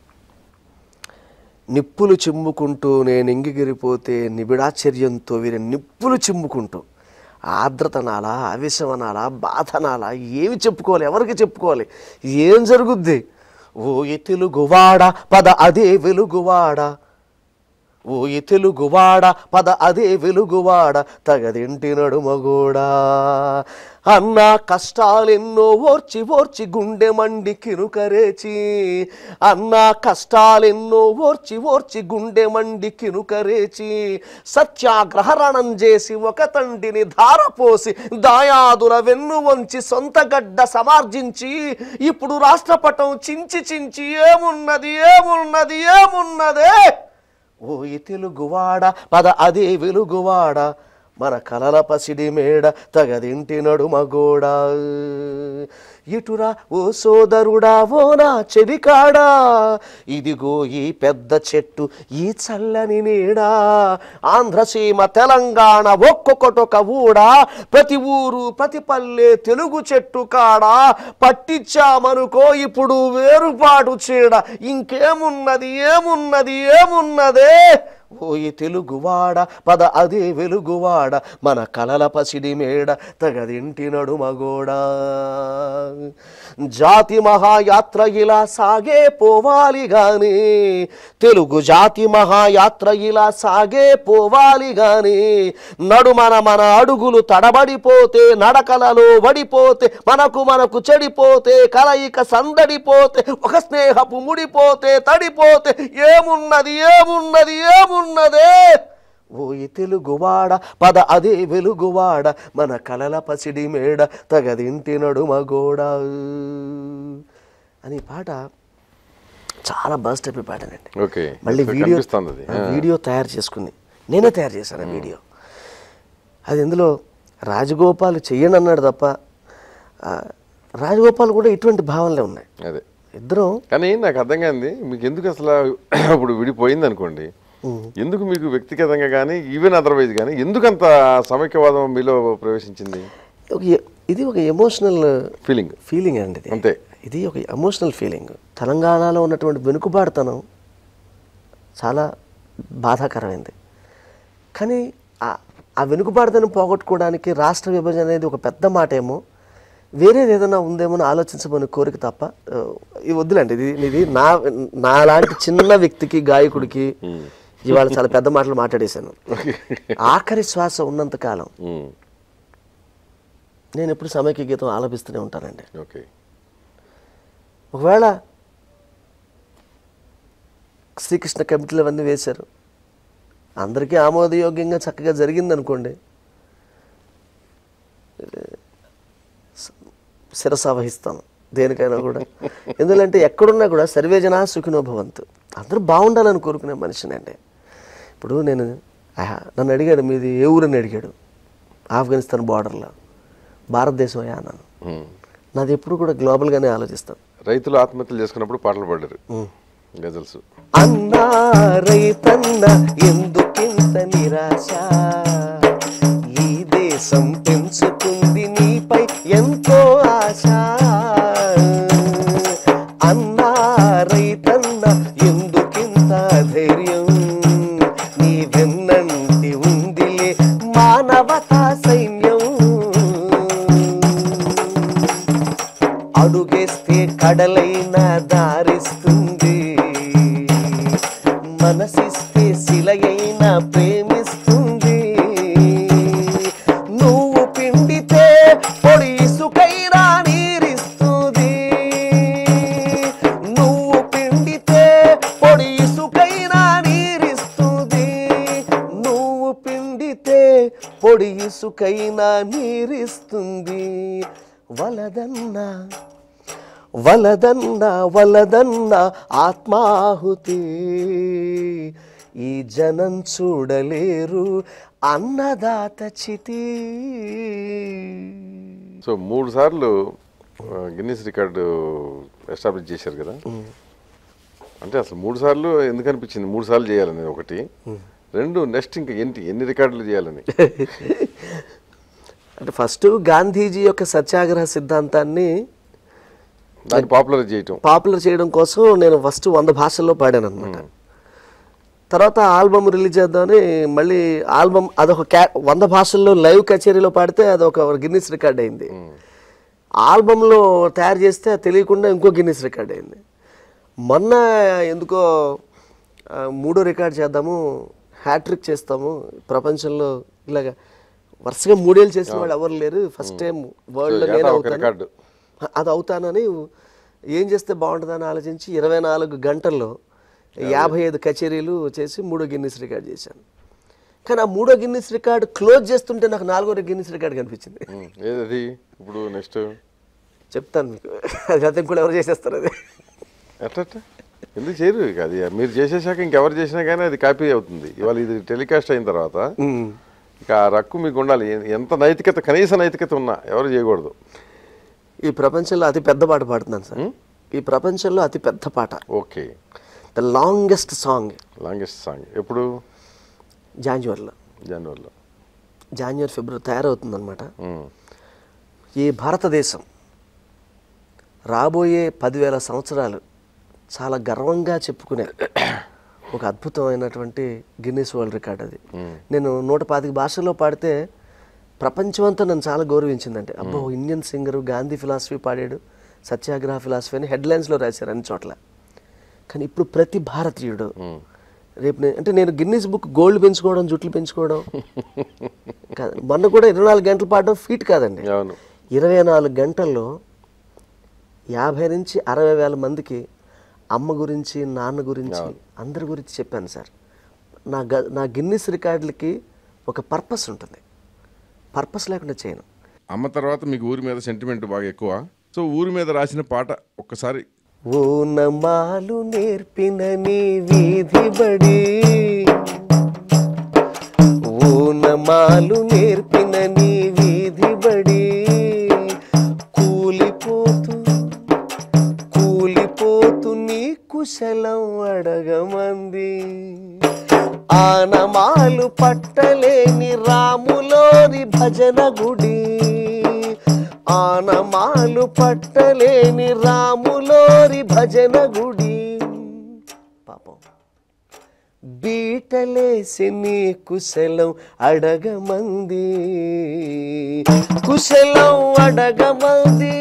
నిప్పులు చిమ్ముకుంటూ నేను ఇంగిగిరిపోతే నిబిడాచర్యంతో వీరి నిప్పులు చిమ్ముకుంటూ ఆర్ద్రత అనాలా ఆవేశం అనాలా బాధ అనాలా ఏమి చెప్పుకోవాలి ఎవరికి చెప్పుకోవాలి ఏం జరుగుద్ది ఓ ఈ తెలుగువాడ పద అదే వెలుగువాడ ఓ ఈ తెలుగువాడ పద అదే వెలుగువాడ తగదింటి నడుమగోడా అన్న కష్టాలెన్నో ఓర్చి ఓర్చి గుండె మండి కినుకరేచి అన్న కష్టాలెన్నో ఓర్చి ఓర్చి గుండె మండి కినుకరేచి సత్యాగ్రహరణం చేసి ఒక తండ్రిని ధారపోసి దాయాదుల వెన్ను వంచి సొంత గడ్డ సమార్జించి ఇప్పుడు రాష్ట్రపటం చించి చించి ఏమున్నది ఏమున్నది ఏమున్నదే ఓ ఈ తెలుగువాడ పద అదే వెలుగువాడ మన కలల పసిడి మేడ తగదింటి నడుమగోడా ఇటురా ఓ సోదరుడా ఓ నా చెవికాడా ఇదిగో ఈ పెద్ద చెట్టు ఈ చల్లని నీడా ఆంధ్రసీమ తెలంగాణ ఒక్కొక్కటొక ఊడా ప్రతి ఊరు ప్రతి పల్లె తెలుగు చెట్టు కాడా పట్టించామనుకో ఇప్పుడు వేరుపాటు చీడ ఇంకేమున్నది ఏమున్నది ఏమున్నదే ఓ ఈ తెలుగువాడ పద అదే వెలుగువాడ మన కలల పసిడి మేడ తగదింటి నడుమగోడా జాతి మహాయాత్ర ఇలా సాగే పోవాలి గాని తెలుగు జాతి మహాయాత్ర ఇలా సాగే పోవాలి గాని నడుమన మన అడుగులు తడబడిపోతే నడకలలో వడిపోతే మనకు మనకు చెడిపోతే కలయిక సందడిపోతే ఒక స్నేహపు ముడిపోతే తడిపోతే ఏమున్నది ఏమున్నది ఏమున్నదే ఓ ఈ తెలుగువాడ పద అదే వెలుగువాడ మన కలల పసిడి మేడ తగదింటి నడుమగోడ అని ఈ పాట చాలా బస్ట్ అయిపోయి పాటనండి ఓకే మళ్ళీ సో వీడియో కనిపిస్తుంది అది ఆ వీడియో తయారు చేసుకుంది నేనే తయారు చేశాను ఆ వీడియో అది ఇందులో రాజగోపాల్ చెయ్యను అన్నాడు తప్ప ఆ, రాజగోపాల్ కూడా ఇటువంటి భావనలే ఉన్నాయి అదే ఇద్దరం కానీ నాకు అర్థం కాంది మీకు ఎందుకు అసలు ఇప్పుడు విడిపోయింది అనుకోండి ఎందుకు మీకు వ్యక్తిగతంగా కానీ ఈవెన్ అదర్వైజ్ కానీ ఎందుకు అంత సమైక్యవాదం మీలో ప్రవేశించింది ఒక ఎ- ఇది ఒక ఎమోషనల్ ఫీలింగ్ ఫీలింగ్ అండి ఇది అంతే ఇది ఒక ఎమోషనల్ ఫీలింగ్ తెలంగాణలో ఉన్నటువంటి వెనుకబాటుతనం చాలా బాధాకరమైంది కానీ ఆ- ఆ వెనుకబాటుతనం పోగొట్టుకోవడానికి రాష్ట్ర విభజన అనేది ఒక పెద్ద మాట ఏమో వేరేది ఏదైనా ఉందేమో అని ఆలోచించమని కోరిక తప్ప ఆ, ఇది వద్దులేండి ఇది ఇది నా నాలాంటి చిన్న వ్యక్తికి గాయకుడికి ఇవాళ చాలా పెద్ద మాటలు మాట్లాడేశాను ఆఖరి శ్వాస ఉన్నంత కాలం ఉమ్, నేను ఎప్పుడు సమైక్య గీతం ఆలపిస్తూనే ఉంటానండి ఓకే ఒకవేళ శ్రీకృష్ణ కమిటీలు అవన్నీ వేశారు అందరికీ ఆమోదయోగ్యంగా చక్కగా జరిగింది అనుకోండి శిరస వహిస్తాను దేనికైనా కూడా ఎందుకంటే ఎక్కడున్నా కూడా సర్వే జనా సుఖినో భవంతు అందరూ బాగుండాలని కోరుకునే మనిషినండి ఇప్పుడు నేను ఆహా, నన్ను అడిగాడు మీది ఏ ఊరని అడిగాడు ఆఫ్ఘనిస్తాన్ బార్డర్లో భారతదేశం అయ్యా అన్నాను ఉమ్. నాది ఎప్పుడు కూడా గ్లోబల్గానే ఆలోచిస్తాను రైతులు ఆత్మహత్యలు చేసుకున్నప్పుడు పాటలు పాడారు గజల్స్ అన్నా రైతన్న ఎందుకింత నిరాశ ఈ దేశం పెంచుకుంది నీపై ఎంతో ఆశ అన్నా రైతన్న ఎందుకింత ధైర్యం నీ వెన్నంటి ఉందిలే మానవతా సైన్యం అడుగేస్తే కడలైన దారిస్తుంది మనసిస్తే శిలయైన ప్రేమిస్తుంది నువ్వు పిండితే పొడి ఇసుకైనా నీరిస్తుంది నువ్వు పిండితే పొడి ఇసుకైనా నీరిస్తుంది నువ్వు పిండితే పొడి ఇసుకైనా నీరిస్తుంది వలదన్నా వలదన్న వలదన్న ఆత్మాహుతి ఈ జనం చూడలేరు అన్నదాత చితి సో మూడు సార్లు గిన్నీస్ రికార్డు ఎస్టాబ్లిష్ చేశారు కదా అంటే అసలు మూడు సార్లు ఎందుకు అనిపించింది మూడు సార్లు చేయాలని ఒకటి రెండు నెక్స్ట్ ఇంకా ఏంటి ఎన్ని రికార్డులు చేయాలని అంటే ఫస్ట్ గాంధీజీ యొక్క సత్యాగ్రహ సిద్ధాంతాన్ని దాన్ని పాపులర్ చేయటం పాపులర్ చేయడం కోసం నేను ఫస్ట్ వంద భాషల్లో పాడాను అనమాట తర్వాత ఆల్బమ్ రిలీజ్ చేద్దామని మళ్ళీ ఆల్బమ్ అదొక క్యా వంద భాషల్లో లైవ్ కచేరీలో పాడితే అదొక గిన్నిస్ రికార్డ్ అయింది ఆల్బంలో తయారు చేస్తే అది తెలియకుండా ఇంకో గిన్నిస్ రికార్డ్ అయింది మొన్న ఎందుకో ఆ, మూడో రికార్డ్ చేద్దాము హ్యాట్రిక్ చేస్తాము ప్రపంచంలో ఇలాగా వరుసగా మూడేళ్ళు చేసిన వాళ్ళు ఎవరు లేరు ఫస్ట్ టైం వరల్డ్లో ఏటా నేను ఒక అవుతాను రికార్డు. అది అవుతానని ఏం చేస్తే బాగుంటుందని ఆలోచించి ఇరవై నాలుగు గంటల్లో యాభై ఐదు కచేరీలు చేసి మూడో గిన్నిస్ రికార్డ్ చేశాను కానీ ఆ మూడో గిన్నిస్ రికార్డ్ క్లోజ్ చేస్తుంటే నాకు నాలుగో గిన్నిస్ రికార్డ్ కనిపించింది ఉమ్, ఏదది ఇప్పుడు నెక్స్ట్ చెప్తాను మీకు అది అయితే కూడా ఎవరు చేసేస్తారు అది ఎట్ట ఎందుకు చేయరు ఇక అది మీరు చేసేసాక ఇంకెవరు చేసినా కానీ అది కాపీ అవుతుంది ఇవాళ ఇది టెలికాస్ట్ అయిన తర్వాత ఇక ఆ రక్కు మీకు ఉండాలి ఎ- ఎంత నైతికత కనీస నైతికత ఉన్నా ఎవరు చేయకూడదు ఈ ప్రపంచంలో అతి పెద్ద పాట పాడుతున్నాను సార్ ఈ ప్రపంచంలో అతి పెద్ద పాట okay the longest song longest song ఎప్పుడు జాన్యువరిలో జనవరిలో జాన్యువరి ఫిబ్రవరి తయారవుతుంది అనమాట ఉమ్, ఈ భారతదేశం రాబోయే పదివేల సంవత్సరాలు చాలా గర్వంగా చెప్పుకునే ఒక అద్భుతమైనటువంటి గిన్నీస్ వరల్డ్ రికార్డ్ అది నేను నూట పాతిక భాషల్లో పాడితే ప్రపంచమంతా నన్ను చాలా గౌరవించిందంటే అబ్బో ఇండియన్ సింగరు గాంధీ ఫిలాసఫీ పాడాడు సత్యాగ్రహ ఫిలాసఫీ అని హెడ్లైన్స్లో రాశారు అన్ని చోట్ల కానీ ఇప్పుడు ప్రతి భారతీయుడు రేపు నేను అంటే నేను గిన్నీస్ బుక్ గోల్డ్ పెంచుకోవడం జుట్లు పెంచుకోవడం కాదు మొన్న కూడా ఇరవై నాలుగు గంటలు పాడడం ఫీట్ కాదండి అవును ఇరవై నాలుగు గంటల్లో యాభై నుంచి అరవై వేల మందికి అమ్మ గురించి నాన్న గురించి అందరి గురించి చెప్పాను సార్ నా గ నా గిన్నిస్ రికార్డులకి ఒక పర్పస్ ఉంటుంది పర్పస్ లేకుండా చేయను అమ్మ తర్వాత మీకు ఊరి మీద సెంటిమెంట్ బాగా ఎక్కువ సో ఊరి మీద రాసిన పాట ఒక్కసారి ఓ నమాలు నేర్పిన నీ వీధి బడి ఓ నమాలు నేర్పిన నీ వీధి బడి కూలిపోతూ కూలిపోతూ నీ కుశలం అడగమంది ఆనమాలు పట్టలేని రాములోని భజన గుడి ఆనమాలు పట్టలేని రాములోరి భజన గుడి పాపం బీటలేసి నీ కుశలం అడగమంది కుశలం అడగమంది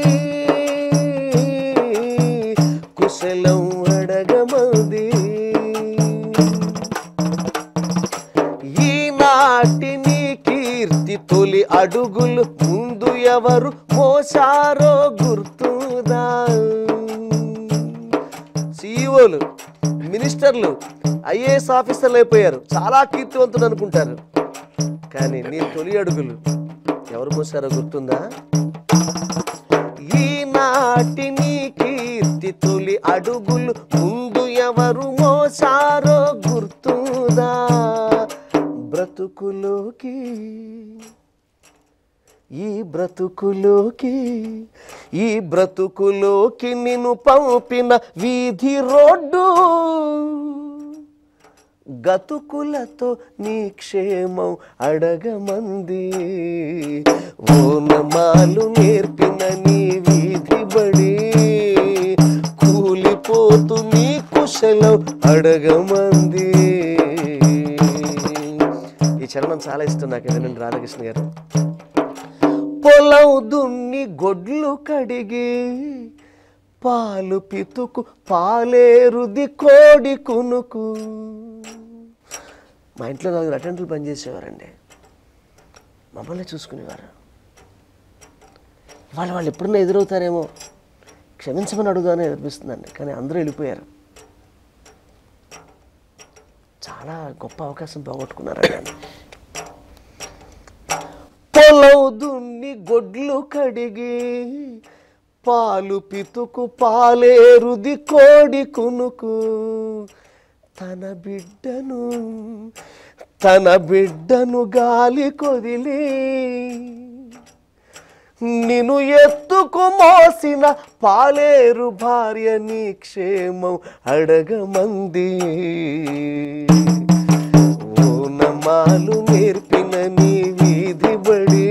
కుశలం అడగమంది ఈనాటి నీ కీర్తి తొలి అడుగులు ముందు ఎవరు మోసారో గుర్తుదా సీఈఓలు మినిస్టర్లు ఐఏఎస్ ఆఫీసర్లు అయిపోయారు చాలా కీర్తివంతులు అనుకుంటారు కానీ నీ తొలి అడుగులు ఎవరు మోసారో గుర్తుందా ఈనాటి నీ కీర్తి తొలి అడుగులు ముందు ఎవరు మోసారో గుర్తుదా బ్రతుకులోకి ఈ బ్రతుకులోకి ఈ బ్రతుకులోకి నిన్ను పంపిన వీధి రోడ్డు గతుకులతో నీ క్షేమం అడగమంది ఓనమాలు నేర్పిన నీ వీధి బడి కూలిపోతూ నీ కుశలం అడగమంది ఈ చరణం చాలా ఇష్టం నాకు వినండి రాధాకృష్ణ గారు పొలం దున్ని గొడ్లు కడిగి పాలు పితుకు పాలేరుది కోడి కునుకు మా ఇంట్లో నలుగురు అటెండర్లు పనిచేసేవారండి మమ్మల్ని చూసుకునేవారు వాళ్ళు వాళ్ళు ఎప్పుడన్నా ఎదురవుతారేమో క్షమించమని అడుగుదానే అనిపిస్తుందండి కానీ అందరూ వెళ్ళిపోయారు చాలా గొప్ప అవకాశం పోగొట్టుకున్నారండి పొలం దున్ని గొడ్లు కడిగి పాలు పితుకు పాలేరుది కోడి కునుకు తన బిడ్డను తన బిడ్డను గాలి కొదిలి నిన్ను ఎత్తుకు మోసిన పాలేరు భార్య నీ క్షేమం అడగమంది ఓనమాలు నేర్పిన నీ వీధి బడి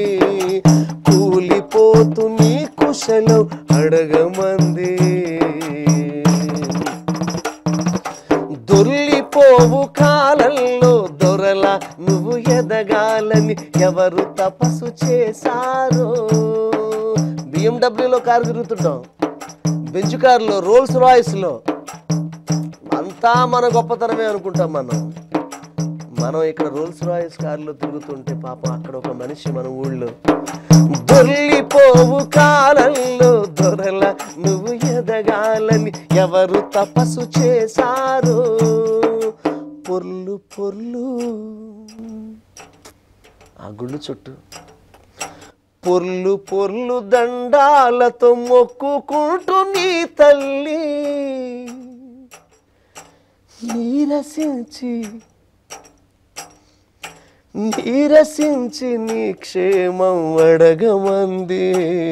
కూలిపోతూ నీ కుశలం అడగమంది దొర్లిపోవు దొరల నువ్వు ఎదగాలని ఎవరు తపస్సు చేశారో బిఎండబ్ల్యూలో కారు తిరుగుతుంటాం బెంచ్ కారులో రోల్స్ రాయిస్లో అంతా మన గొప్పతనమే అనుకుంటాం మనం మనం ఇక్కడ రోల్స్ రాయిస్ కారులో తిరుగుతుంటే పాపం అక్కడ ఒక మనిషి మన ఊళ్ళో దొర్లిపోవు కాలంలో దొరల నువ్వు ఎదగాలని ఎవరు తపస్సు చేశారు పొర్లు పొర్లు ఆ గుళ్ళు చుట్టూ పొర్లు పొర్లు దండాలతో మొక్కుకుంటూ నీ తల్లి నీరసించి నీరసించి నీ క్షేమం అడగమంది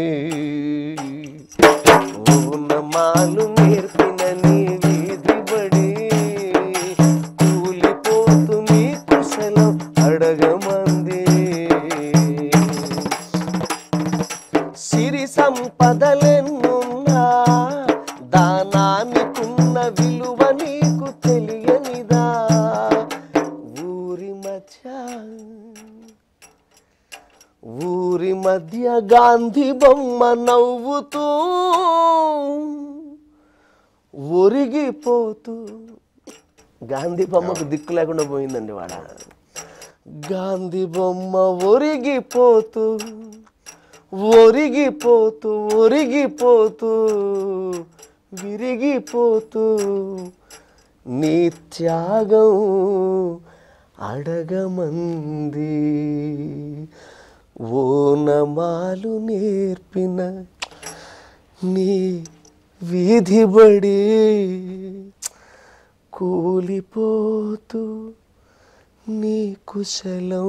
ఓనమాలు నేర్పిన నీ వీధి బడి కూలిపోతు నీ కుశలం అడగమంది సిరి సంపదలెన్నున్నా దానానికున్న విలువ నీకు తెలియనిదా ఊరి మధ్య ఊరి మధ్య గాంధీ బొమ్మ నవ్వుతూ ఒరిగిపోతూ గాంధీ బొమ్మకు దిక్కు లేకుండా పోయిందండి వాడ గాంధీ బొమ్మ ఒరిగిపోతూ ఒరిగిపోతూ ఒరిగిపోతూ విరిగిపోతూ నీ త్యాగం అడగమంది ఓనమాలు నేర్పిన నీ వీధి బడి కూలిపోతూ నీ కుశలం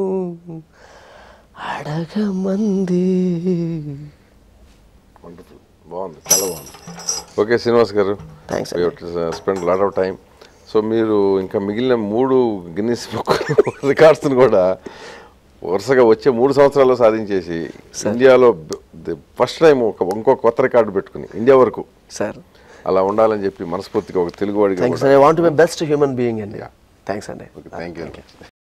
అడగమంది వండర్ఫుల్ బాగుంది చాలా బాగుంది ఓకే శ్రీనివాస్ గారు Thanks, spend lot of time so మీరు ఇంకా మిగిలిన మూడు గిన్నీస్ బుక్ రికార్డ్స్ని కూడా వరుసగా వచ్చే మూడు సంవత్సరాల్లో సాధించేసి ఇండియాలో ఫస్ట్ టైం ఒక ఇంకో కొత్త రికార్డు పెట్టుకుని ఇండియా వరకు సార్ అలా ఉండాలని చెప్పి మనస్ఫూర్తిగా ఒక తెలుగువాడిగా thanks I want my best human being అండి థ్యాంక్స్ అండి థ్యాంక్ యూ